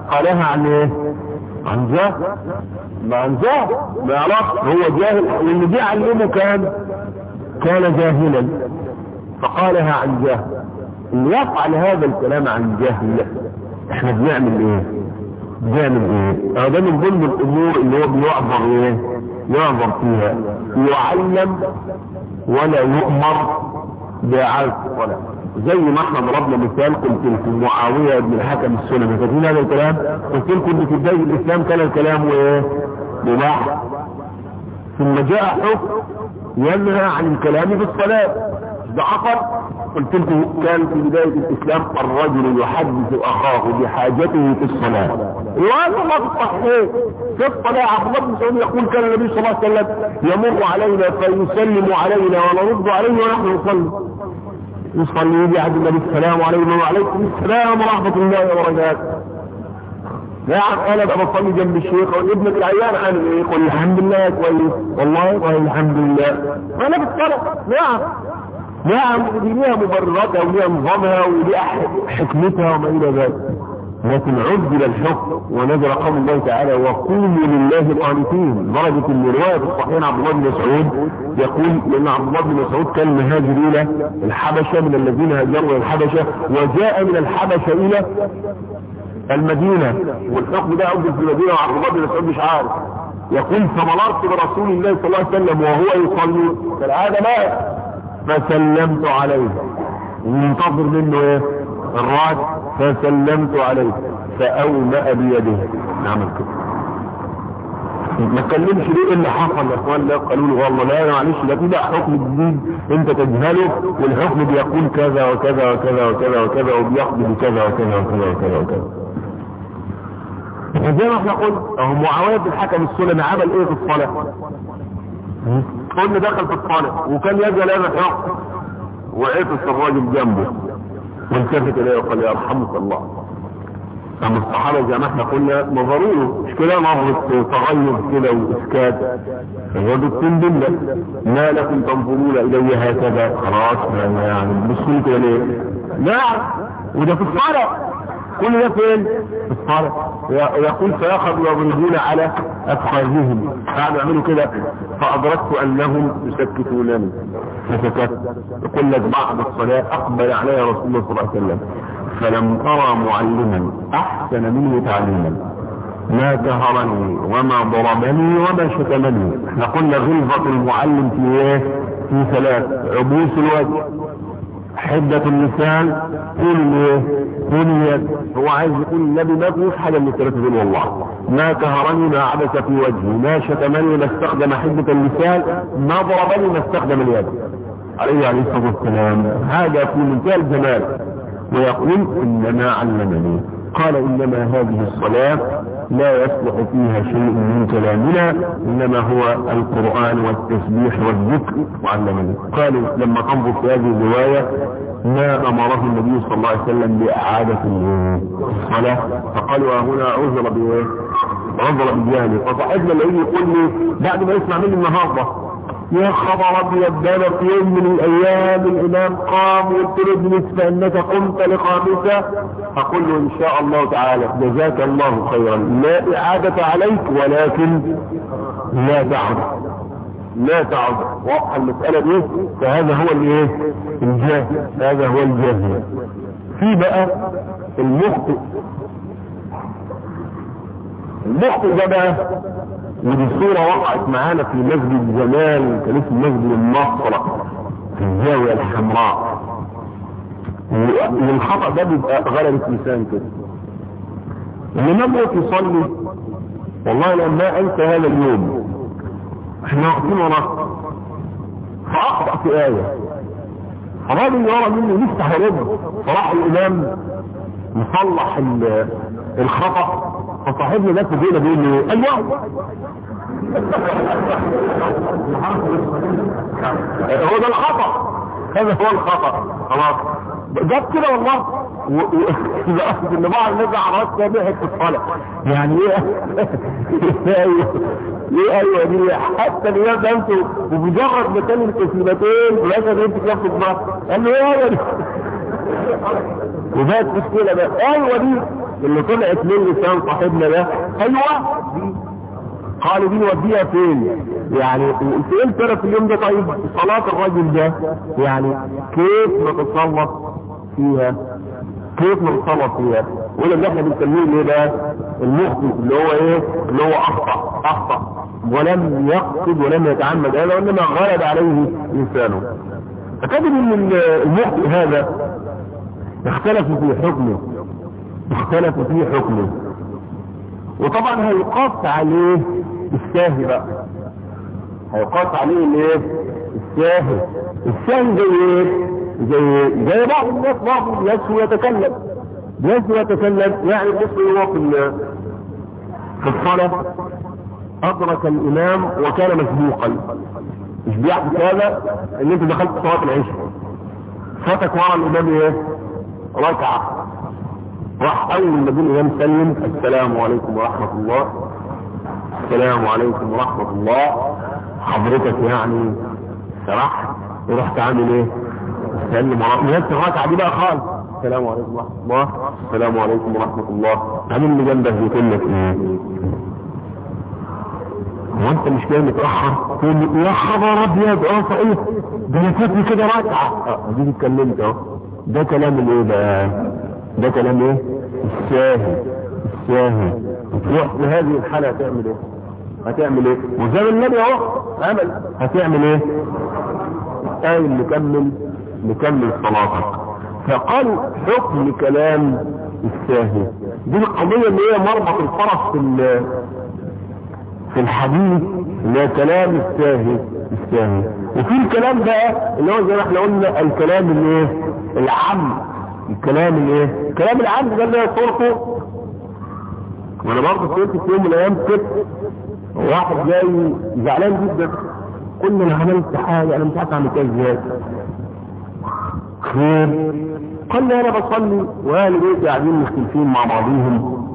قالها عن ايه عن جهل ما عن جهل ما يعرفش هو جاهل واللي دي علمه كان كان جاهلا فقالها عن جهل اللي يفعل هذا الكلام عن جهل احنا بنعمل ايه بنعمل ايه اه ده من ضمن الامور اللي هو بيعذر ايه يعذر فيها يعلم ولا يؤمر بإعادة الصلاة زي ما احنا ضربنا مثال قلت لكم معاوية بن الحكم السلمي فاكرين هذا الكلام قلت لكم ان في بداية الاسلام كان الكلام ايه مباح ثم جاء حكم ينهى عن الكلام في الصلاة ده عقل قلت لكم كان في بداية الاسلام الرجل يحدث اخاه بحاجته في الصلاة وهذا الله في الصحيح في الصلاة عبد الله بن مسعود يقول كان النبي صلى الله عليه وسلم يمر علينا فيسلم علينا ونرد عليه ونحن نصلي يصلي يجي عبد النبي السلام عليكم وعليكم السلام ورحمة الله وبركاته نعم انا بقى بصلي جنب الشيخ ابنك العيان عامل ايه يقول الحمد لله كويس والله والله الحمد لله انا في الصلاة نعم نعم ودي ليها مبرراتها وليها نظامها وليها حكمتها وما الى ذلك لكن عدل الحكم ونزل قول الله تعالى وقوموا لله قانتين درجة من رواية الصحيحين عبد الله بن مسعود يقول لأن عبد الله بن مسعود كان مهاجر إلى الحبشة من الذين هاجروا إلى الحبشة وجاء من الحبشة إلى المدينة والحكم ده أوجد في المدينة وعبد الله بن مسعود مش عارف يقول فمررت برسول الله صلى الله عليه وسلم وهو يصلي كالعادة ما فسلمت عليه منتظر منه ايه الرعد فسلمت عليه فأومأ بيده نعمل كده ما تكلمش ليه اللي حصل يا اخوان لا قالوا له والله لا معلش ده كده حكم جديد انت تجهله والحكم بيقول كذا وكذا وكذا وكذا وكذا وبيقضي بكذا وكذا وكذا وكذا وكذا زي ما احنا قلنا اهو معاويه بن الحكم السلمي عمل ايه في الصلاه؟ قلنا دخل في الصلاه وكان يجهل هذا الحكم وعطس الراجل جنبه والتفت اليه وقال يرحمك الله اما الصحابه زي ما احنا قلنا نظروا له مش كده نظره تغير كده واسكات الراجل تندم ما لكم تنظرون الي هكذا خلاص يعني بصوا كده ليه؟ نعم وده في الصلاه كل ده فين؟ في الصلاه يقول فيأخذ يضربون على افخاذهم قاعدوا يعملوا كده فادركت انهم يسكتونني فسكت يقول لك بعد الصلاه اقبل علي رسول الله صلى الله عليه وسلم فلم ارى معلما احسن منه تعليما ما كهرني وما ضربني وما شتمني احنا قلنا غلظة المعلم في ايه في ثلاث عبوس الوجه حدة اللسان طول الايه طول اليد هو عايز يقول النبي ما فيهوش حاجة من الثلاثة دول والله ما كهرني ما عبس في وجهي ما شتمني ما استخدم حدة اللسان ما ضربني ما استخدم اليد عليه عليه الصلاة والسلام هذا في منتهى الجمال ويقول انما علمني قال انما هذه الصلاة لا يصلح فيها شيء من كلامنا انما هو القرآن والتسبيح والذكر وعلمني قالوا لما تنظر في هذه الرواية ما امره النبي صلى الله عليه وسلم باعادة الصلاة فقالوا هنا عذر بايه عذر بالجهل فصاحبنا اللي يجي يقول لي بعد ما يسمع مني النهارده يا خبر ابيض ده في يوم من الايام الامام قام وقلت له ابن انك قمت لخامسه اقول له ان شاء الله تعالى جزاك الله خيرا لا اعادة عليك ولكن لا تعد لا تعد واضحه المسألة دي فهذا هو الايه الجاهل هذا هو الجاهل في بقى المخطئ المخطئ ده بقى ودي صورة وقعت معانا في مسجد زمان كان اسمه مسجد النصرة في الزاوية الحمراء والخطأ ده بيبقى غلبة لسان كده الإمام وقت يصلي والله لما ما أنسى هذا اليوم احنا واقفين وراه فأخطأ في آية الراجل اللي ورا مني يفتح رجل فراح الإمام يصلح الخطأ فصاحبنا ده في جينا بيقول له ايوه هو ده الخطأ هذا هو الخطأ خلاص جت كده والله لقصد ان بعض الناس على راس سابحة في الصلاة يعني ايه ايوه ليه ايوه دي حتى الامام ده انتوا بمجرد ما كانوا الكسيبتين ولازم يمسك نفسه الظهر قال له ايه ايوه دي وبقت مشكلة بقى ايوه دي اللي طلعت من لسان صاحبنا ده ايوه دي قالوا دي نوديها فين يعني سئلت انا في اليوم ده طيب صلاة الرجل ده يعني كيف نتصرف فيها كيف نتصرف فيها ولا اللي احنا بنسميه ايه بقى المخطئ اللي هو ايه اللي هو اخطأ اخطأ ولم يقصد ولم يتعمد هذا وانما غلب عليه لسانه فتجد ان المخطئ هذا اختلف في حكمه اختلف في حكمه وطبعا هيقاس عليه الساهي بقى هيقاس عليه الايه الساهي الساهي زي ايه زي زي بعض الناس بعض الناس هو يتكلم ناس يتكلم يعني بص هو في في الصلاة أدرك الإمام وكان مسبوقا مش بيحدث هذا ان انت دخلت صلاة العشاء فاتك ورا الإمام ايه ركعة راح أول ما جه الإمام سلم السلام عليكم ورحمة الله السلام عليكم ورحمة الله حضرتك يعني سرحت ورحت عامل ايه سلم ورحمة نفس الركعة دي بقى خالص السلام عليكم ورحمة الله السلام عليكم ورحمة الله عامل اللي جنبك بيقول لك ايه هو انت مش جاي متأخر تقول لي يا خبر ابيض اه صحيح ده انا فاتني كده ركعة اه دي اتكلمت اهو ده كلام الايه بقى ده كلام ايه الساهي الساهي وتروح في هذه الحالة هتعمل ايه هتعمل ايه وزي ما النبي اهو عمل هتعمل ايه قايل نكمل نكمل صلاتك فقالوا حكم كلام الساهي دي القضية اللي هي مربط الفرس في في الحديث اللي هو كلام الساهي الساهي وفي الكلام بقى اللي هو زي ما احنا قلنا الكلام اللي ايه العام الكلام الايه الكلام العام ده اللي هي صورته وانا برضه صورتي في يوم من الايام كده واحد جاي زعلان جدا قلنا انا عملت حاجه انا مش عارف اعمل كده ازاي خير قال لي انا بصلي واهل بيتي قاعدين مختلفين مع بعضهم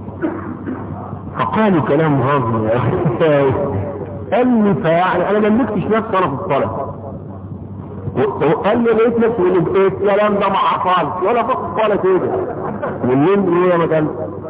فقالوا كلام هضم يا اخي قال لي فيعني انا ما ملكتش نفسي انا في الصلاه وقال لي لقيت نفسي اللي ايه الكلام ده ما حصلش ولا فوق الصلاه كده والليل ايه يا مكان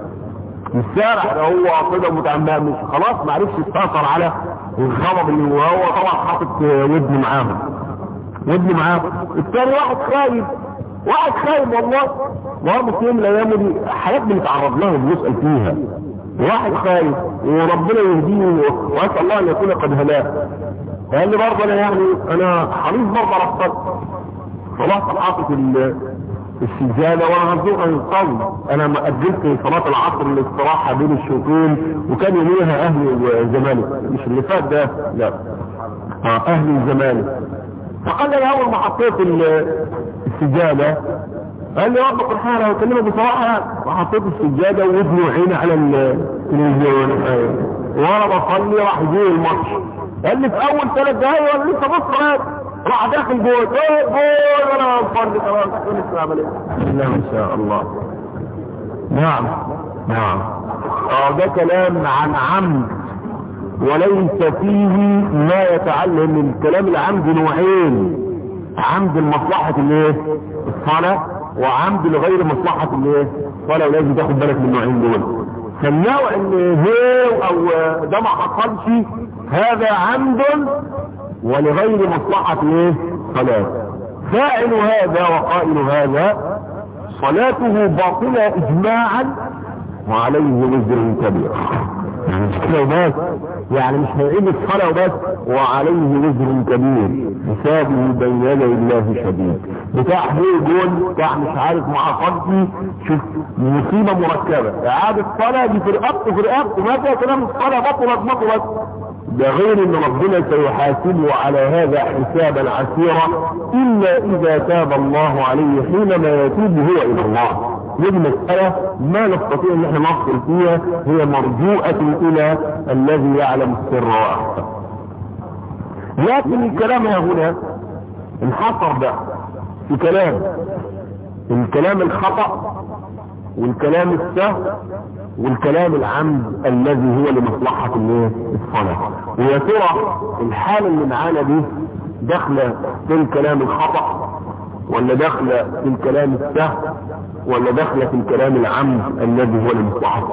السارح ده هو كده متعمد مش خلاص ما عرفش يستاثر على الغضب اللي هو هو طبعا حاطط ودن معاهم ودن معاهم الثاني واحد خايف واحد خايف والله برضه في يوم من الايام دي حاجات بنتعرض لها وبنسال فيها واحد خايف وربنا يهديه واسال الله ان يكون قد هداه قال لي برضه انا يعني انا حريص برضه على الصلاه خلاص حاطط السجادة وانا هرجوها يصلي انا ما اجلت صلاة العصر الاستراحة بين الشوطين وكان يوميها اهلي والزمالك مش اللي فات ده لا اه اهلي والزمالك فقال لي اول ما حطيت السجادة قال لي ربك الحالة وكلمة بصراحة وحطيت السجادة وابني وعيني على التلفزيون وانا بصلي راح جه الماتش قال لي في اول ثلاث دقايق وانا لسه بص راح داخل جول ايه جول وانا بصلي خلاص لسه عمل ايه لا ان شاء الله نعم نعم اه ده كلام عن عمد وليس فيه ما يتعلم من كلام العمد نوعين عمد المصلحة الايه الصلاة وعمد لغير مصلحة الايه الصلاة ولازم تاخد بالك من النوعين دول فالنوع اللي هو او ده ما حصلش هذا عمد ولغير مصلحة ايه صلاة فاعل هذا وقائل هذا صلاته باطلة اجماعا وعليه وزر كبير يعني مش كده وبس يعني مش هيعيد الصلاة وبس وعليه وزر كبير حسابه بين يدي الله شديد بتاع هي جول بتاع مش عارف مع صدقي شوف مصيبة مركبة اعادة الصلاة دي في رقبته في رقبته ما فيها كلام الصلاة بطلت بطلت ده غير ان ربنا سيحاسبه على هذا حسابا عسيرا الا اذا تاب الله عليه حينما يتوب هو الى الله دي مسألة ما نستطيع ان احنا نصل فيها هي مرجوءة الى الذي يعلم السر واخفى لكن الكلام هنا انحصر بقى في كلام الكلام الخطأ والكلام السهل والكلام العمد الذي هو لمصلحة الصلاة ويا ترى الحالة اللي معانا دي داخلة في الكلام الخطأ ولا داخله في الكلام السهل ولا داخله في الكلام العام الذي هو المستحق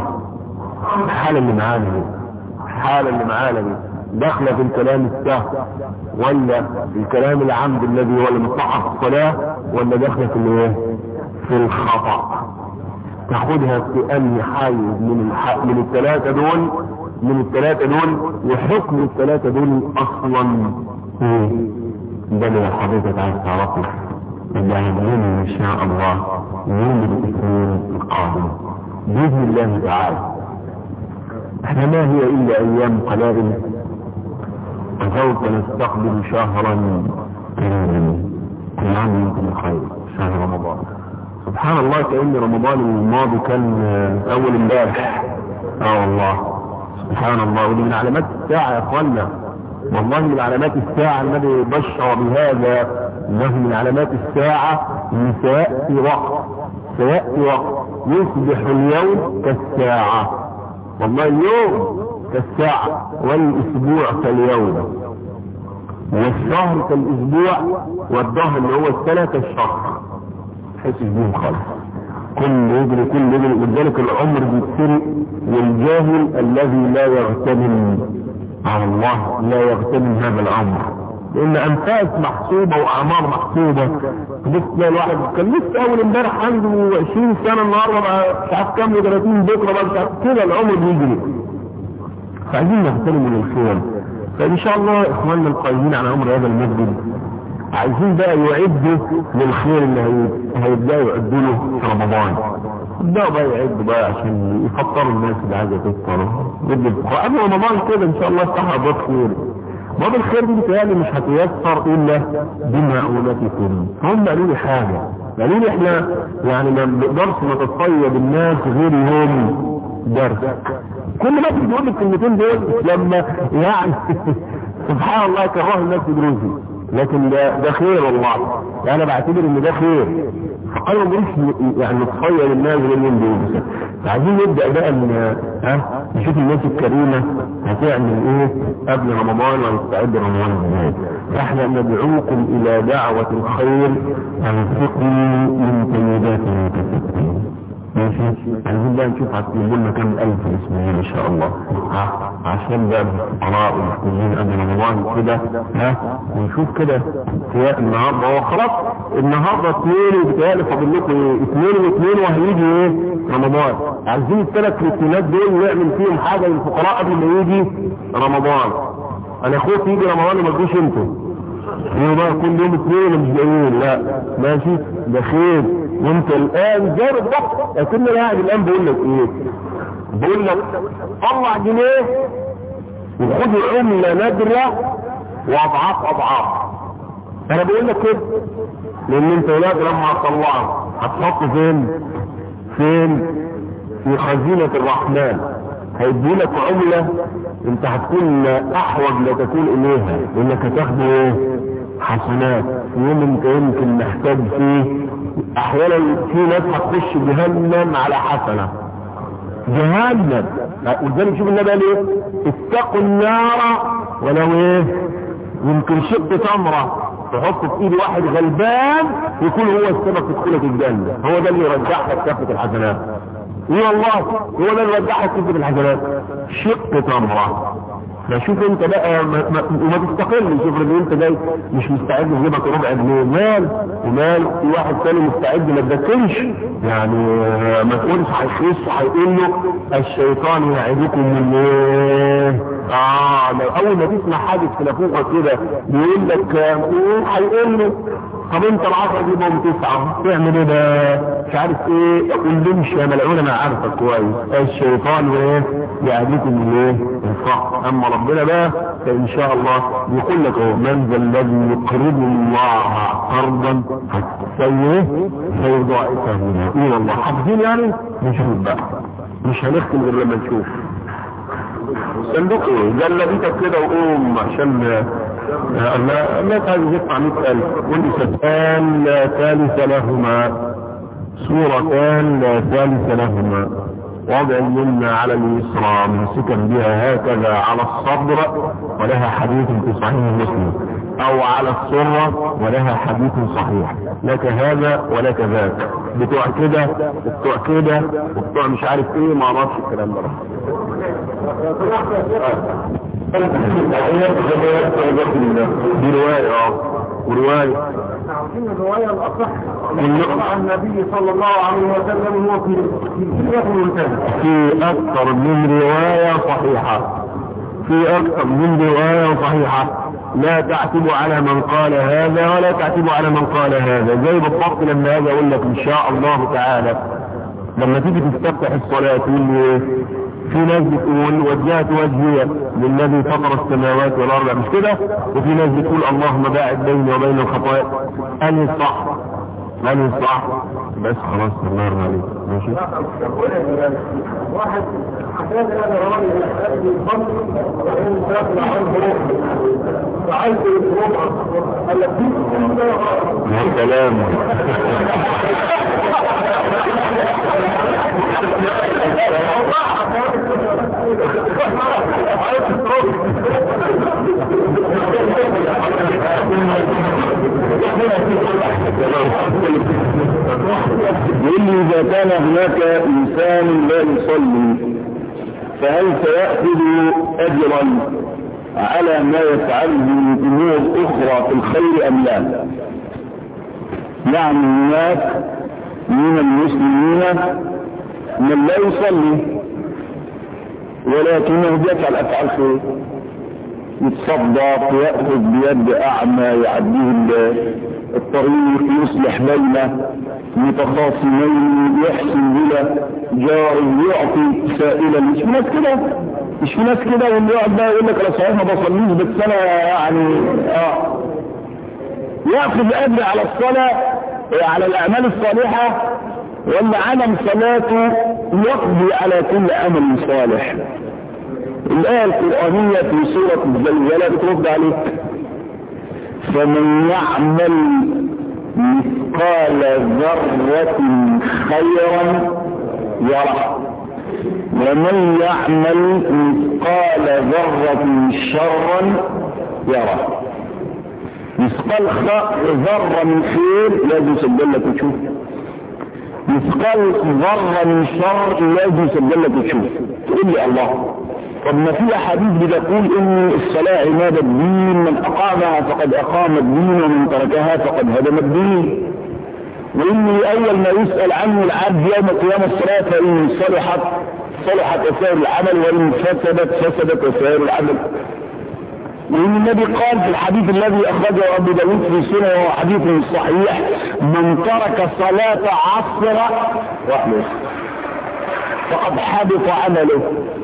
الحاله اللي معانا دي الحاله اللي معانا دي داخله في الكلام السهل ولا في الكلام العمد الذي هو المستحق الصلاه ولا داخله في الايه في الخطا تاخدها في انهي حيز من الح... من الثلاثه دول من الثلاثه دول وحكم الثلاثه دول اصلا ايه ده اللي حضرتك عايز تعرفه اللي هيبين ان شاء الله يوم الاثنين القادم باذن الله تعالى احنا ما هي الا ايام قلائل وسوف نستقبل شهرا كريما كل عام وانتم بخير شهر رمضان سبحان الله كأن رمضان الماضي كان اول امبارح اه والله سبحان الله ودي من علامات الساعة يا اخوانا والله من علامات الساعة الذي بشر بهذا انه من علامات الساعة ان سيأتي وقت سيأتي وقت يصبح اليوم كالساعة والله اليوم كالساعة والاسبوع كاليوم والشهر كالاسبوع والظهر اللي هو السنة كالشهر تحسش بيهم خالص كل يجري كل يجري ولذلك العمر بيتسرق والجاهل الذي لا يغتنم على الله لا يغتنم هذا الامر لان انفاس محسوبة واعمار محسوبة بس تلاقي الواحد كان لسه اول امبارح عنده 20 سنة النهارده بقى مش عارف كام 30 بكره بقى مش عارف كده العمر بيجري فعايزين نغتنم من الخير فان شاء الله اخواننا القائمين على امر هذا المسجد عايزين بقى يعدوا للخير اللي هيبداوا يعدوا له في رمضان يبداوا بقى يعدوا بقى عشان يفطروا الناس اللي عايزه تفطر ضد الفقراء قبل رمضان كده ان شاء الله يفتح ابواب خير باب الخير دي بتهيألي مش هتيسر الا بمعونتكم هم قالوا لي حاجه قالوا لي احنا يعني ما بنقدرش نتصيد الناس غير يوم درس كل ما تيجي تقول الكلمتين دول لما يعني سبحان الله كره الناس دروسي لكن ده ده خير والله انا بعتبر ان ده خير فقالوا مش يعني نتصير الناس من دول عايزين نبدا بقى ان ها نشوف الناس الكريمه هتعمل ايه قبل رمضان ونستعد رمضان ازاي فاحنا ندعوكم الى دعوه الخير انفقوا من طيبات ما كسبتم ماشي عايزين بقى نشوف هتجيب لنا كام الف اسمين ان شاء الله ها عشان بقى الفقراء والمسلمين قبل رمضان كده ها ونشوف كده اتفاق النهارده هو خلاص النهارده اثنين وبتهيألي فاضل لكم اثنين واثنين وهيجي ايه رمضان عايزين الثلاث روتينات دول نعمل فيهم حاجه للفقراء قبل ما يجي رمضان انا خوف يجي رمضان وما تجوش انتوا يبقى كل يوم اثنين مش جايين لا ماشي ده خير وانت الان زي بالضبط لكن انا قاعد الان بقول لك ايه بقول لك طلع جنيه وخد عملة نادرة واضعاف اضعاف انا بقول لك كده لان انت ولاد لما هتطلعه هتحطه فين فين في خزينة الرحمن هيديلك عملة انت هتكون احوج لا تكون اليها لانك هتاخده ايه حسنات في يوم انت يمكن محتاج فيه احيانا في ناس هتخش جهنم على حسنة جهنم ولذلك شوف النبي قال ايه اتقوا النار ولو ايه يمكن شق تمرة تحط في ايد واحد غلبان يكون هو السبب في دخولك الجنة هو ده اللي يرجع لك كافة الحسنات ايه والله هو ده اللي يرجع لك كافة الحسنات شق تمرة فشوف انت بقى ما, ما, وما تستقل شوف ان انت جاي مش مستعد تجيبك ربع جنيه مال ومال في واحد تاني مستعد ما تدكنش يعني ما تقولش هيخش هيقول له الشيطان يعدكم من ايه اه لو اول ما تسمع حاجه في نافوخك كده بيقول لك هيقول له طب انت العصر دي بهم تسعة تعمل ايه ده مش عارف ايه اقول لهمش يا ملعون انا عارفك كويس الشيطان وايه يعديكم من ايه الفقر اما ربنا بقى فان شاء الله يقول لك اهو من ذا الذي يقرض الله قرضا فايه فيضاعفه له ايه والله حافظين يعني نشوف بقى مش هنختم غير لما نشوف صندوق ايه جلبيتك كده وقوم عشان لا الناس عايز يدفع 100000 والنسبتان لا ثالث لهما صورتان لا ثالث لهما وضع اليمنى على اليسرى ممسكا بها هكذا على الصدر ولها حديث في صحيح مسلم او على السرة ولها حديث صحيح لك هذا ولك ذاك بتوع كده وبتوع كده وبتوع مش عارف ايه ما اعرفش الكلام ده دي رواية اه ورواية عارفين الرواية الأصح عن النبي صلى الله عليه وسلم هو في في سيرة منتهى في اكثر من رواية صحيحة في اكثر من رواية صحيحة لا تعتب على من قال هذا ولا تعتب على من قال هذا زي بالضبط لما اجي اقول لك ان شاء الله تعالى لما تيجي تستفتح الصلاة تقول لي ايه في ناس بتقول وجهت وجهي للذي فطر السماوات والارض مش كده وفي ناس بتقول اللهم باعد بيني وبين الخطايا انهي الصح انهي الصح بس خلاص الله يرضى عليك ماشي واحد حكى هذا الراجل يحتاج الفضل وإن داخل عنه فعايز يضربها قال لك دي يا سلام يقول لي إذا كان هناك إنسان لا يصلي فهل سيأخذ أجرا على ما يفعله من أمور أخرى في الخير أم لا؟ يعني هناك من المسلمين من لا يصلي ولكنه يفعل أفعال خير يتصدق يأخذ بيد أعمى يعديه الطريق يصلح بين متخاصمين يحسن إلى جار يعطي سائلا مش في ناس كده مش في ناس كده واللي يقعد بقى يقول لك انا صحيح ما بصليش بس انا يعني اه ياخذ اجر على الصلاه على الاعمال الصالحه ولا عدم صلاته يقضي على كل عمل صالح الآية القرآنية في سورة الزلزلة بترد عليك فمن يعمل مثقال ذرة خيرا يره ومن يعمل مثقال ذرة شرا يره مثقال ذرة من خير لازم يسجل لك وتشوف مثقال ذرة من شر لازم يسجل لك وتشوف تقول لي الله طب ما في احاديث بتقول ان الصلاة عماد الدين من اقامها فقد اقام الدين ومن تركها فقد هدم الدين وان اول ما يسأل عنه العبد يوم قيام الصلاة فان صلحت صلحت وسائر العمل وان فسدت فسدت وسائر العمل وان النبي قال في الحديث الذي اخرجه ابو داود في سنة وهو حديث صحيح من ترك صلاة عصر وحده فقد حبط عمله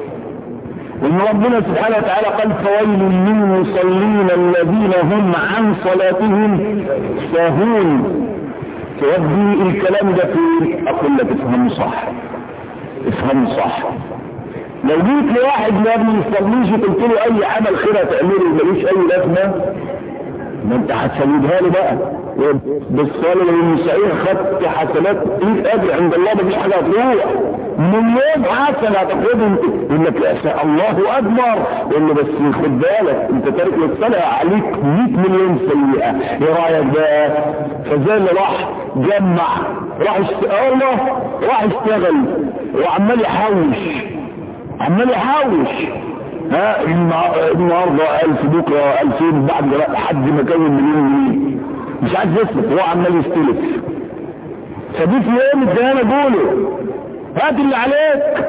وان ربنا سبحانه وتعالى قال فويل للمصلين الذين هم عن صلاتهم ساهون تودي الكلام ده فين اقول لك افهم صح افهم صح لو جيت لواحد ما بيصليش وقلت له اي عمل خير هتعمله ملوش اي لازمه ما انت هتسويها له بقى بالصلاة لو المسائل خدت حسنات ايه اجر عند الله مفيش حاجة هتروح مليون حسنة هتاخدهم يقول لك يا الله اكبر يقول له بس خد بالك انت تارك الصلاة عليك 100 مليون سيئة ايه رايك بقى فزي اللي راح جمع راح اشتغل الله راح اشتغل وعمال يحوش عمال يحوش ها النهارده 1000 بكره 2000 بعد لحد ما كان مليون جنيه مش عايز يصرف هو عمال يستلف فدي في يوم الديانه قوله هات اللي عليك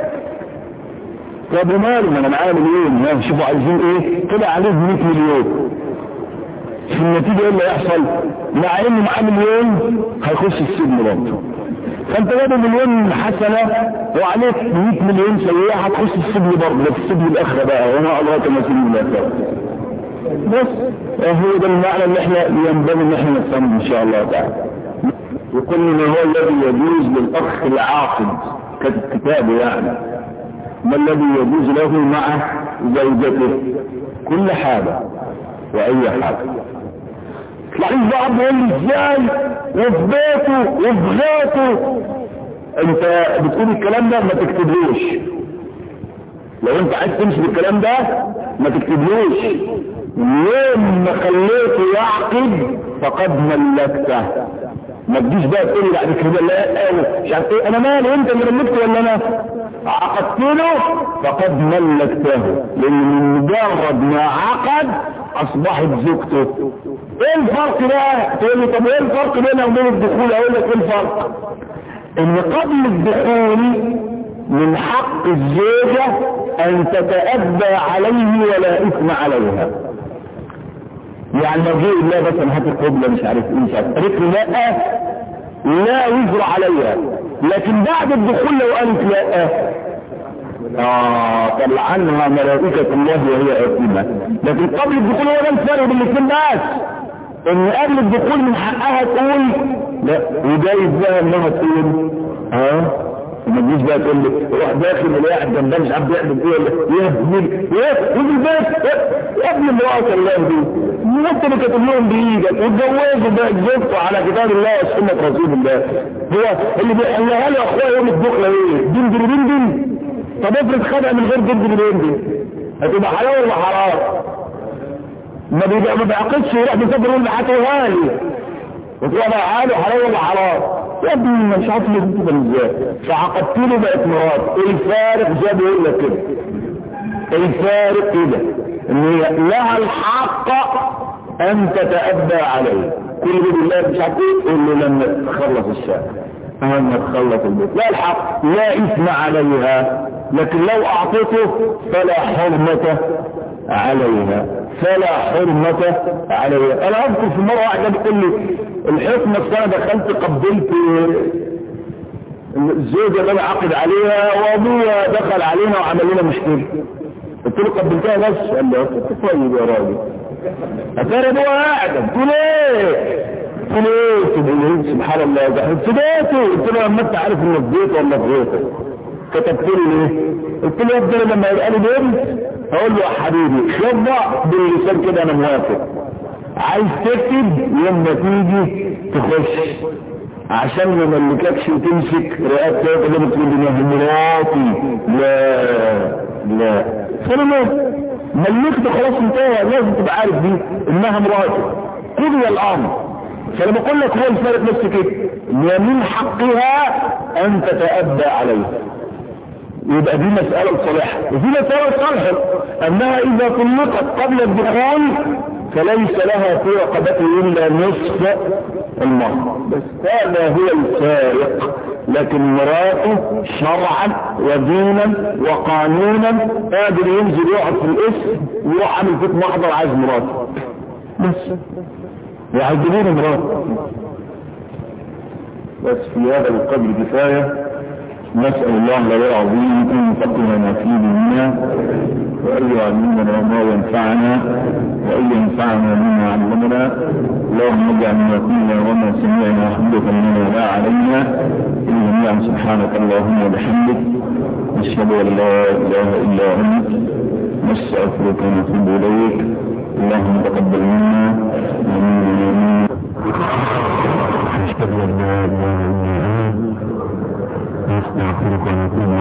طب وماله ما انا معايا مليون ها شوفوا عايزين ايه طلع عليه 100 مليون في النتيجه ايه اللي هيحصل مع انه معاه مليون هيخش السجن برضه فانت جايب مليون حسنة وعليك 100 مليون سيئة هتخش السجن برضه في السجن الاخرة بقى وما ادراك ما سجن الاخرة بس هو ده المعنى اللي احنا ينبغي ان احنا نفهمه ان شاء الله تعالى وكل ما هو الذي يجوز للاخ العاقل كتابه يعني ما الذي يجوز له مع زوجته كل حاجة واي حاجة تلاقيه بقى بيقول لي ازاي وفي بيته وفي غيته انت بتقول الكلام ده ما تكتبلوش لو انت عايز تمشي بالكلام ده ما تكتبلوش يوم ما خليته يعقد فقد ملكته ما تجيش بقى تقول لي بعد كده لا أو مش عارف ايه انا مالي انت اللي ملكته ولا انا عقدت له فقد ملكته لان من مجرد ما عقد اصبحت زوجته ايه الفرق بقى تقول لي طب ايه الفرق بينه وبين الدخول اقول لك ايه الفرق ان قبل الدخول من حق الزوجة ان تتأبى عليه ولا اثم عليها يعني لو جه الله مثلا هات القبلة مش عارف ايه مش عارف قالت له لا لا وزر عليها لكن بعد الدخول لو قالت لا اه طلع عنها ملائكة الله وهي آثمة لكن قبل الدخول هو ده الفرق بين الاثنين بس ان قبل الدخول من حقها تقول لا وجايز بقى انها تقول ها ما تجيش بقى تقول لي روح داخل الواحد جنبها مش عارف يعمل ايه ولا يا ابني يا في البيت يا ابني امرأة الله دي انت اللي كاتب لهم بايدك واتجوزوا بقى زوجته على كتاب الله وسنة رسول الله هو اللي بيحلها له اخويا يوم الدخله ايه دين دين دين دين طب افرض خدها من غير دين دين دين دين هتبقى حلال ولا حرام ما بيبقى ما بيعقدش يروح بيسافر يقول لي هاتوها لي وتبقى بقى عالي حلال ولا حرام يا ابني مش عارف ليه كده ازاي فعقدت له بقت مرات الفارق زي بيقول لك كده الفارق كده ان هي لها الحق ان تتأبى عليه كل بيقول الله مش عارف ايه قول له لما تخلص الشارع لما تخلص البيت لا الحق لا اثم عليها لكن لو اعطيته فلا حرمة عليها فلا حرمة عليها انا اذكر في مرة واحدة بتقول لي الحكم السنة دخلت قبلت الزوجة اللي انا عقد عليها وابوها دخل علينا وعمل لنا مشكلة قلت له قبلتها بس قال لي قلت طيب يا راجل اتاري ابوها قاعدة قلت له ايه قلت له ايه قلت له سبحان الله ده في بيته قلت له لما انت عارف انك في بيته ولا في بيتك كتبت له ليه قلت له افضل لما يبقى لي بنت اقول له يا حبيبي خبع باللسان كده انا موافق عايز تكتب يوم ما تيجي تخش عشان ما ملككش وتمسك رقبتك اللي بتقول لي مراتي لا لا فانا ما ملكت خلاص انتهى لازم تبقى عارف دي انها مراتي قضي الامر فلما اقول لك هو الفارق نفسه كده ان من حقها ان تتأبى عليه يبقى دي مسألة صالحة وفي مسألة صالحة انها اذا طلقت قبل الدخول فليس لها في رقبته الا نصف المهر بس هذا هو الفارق لكن مراته شرعا ودينا وقانونا قادر ينزل يقعد في الاسم ويروح عامل فيك محضر عايز مراته بس يعذبون مراته بس في هذا القدر كفايه نسأل الله العلي العظيم أن يفقهنا في ديننا وأن يعلمنا ما ينفعنا وأن ينفعنا بما علمنا اللهم اجعل ما قلنا وما سمعنا حمدك لنا لا علينا إن جميعا سبحانك اللهم وبحمدك نشهد أن لا إله إلا أنت نستغفرك ونتوب إليك اللهم تقبل منا ومنا أشهد أن لا إله إلا أنت نستغفرك ونتوب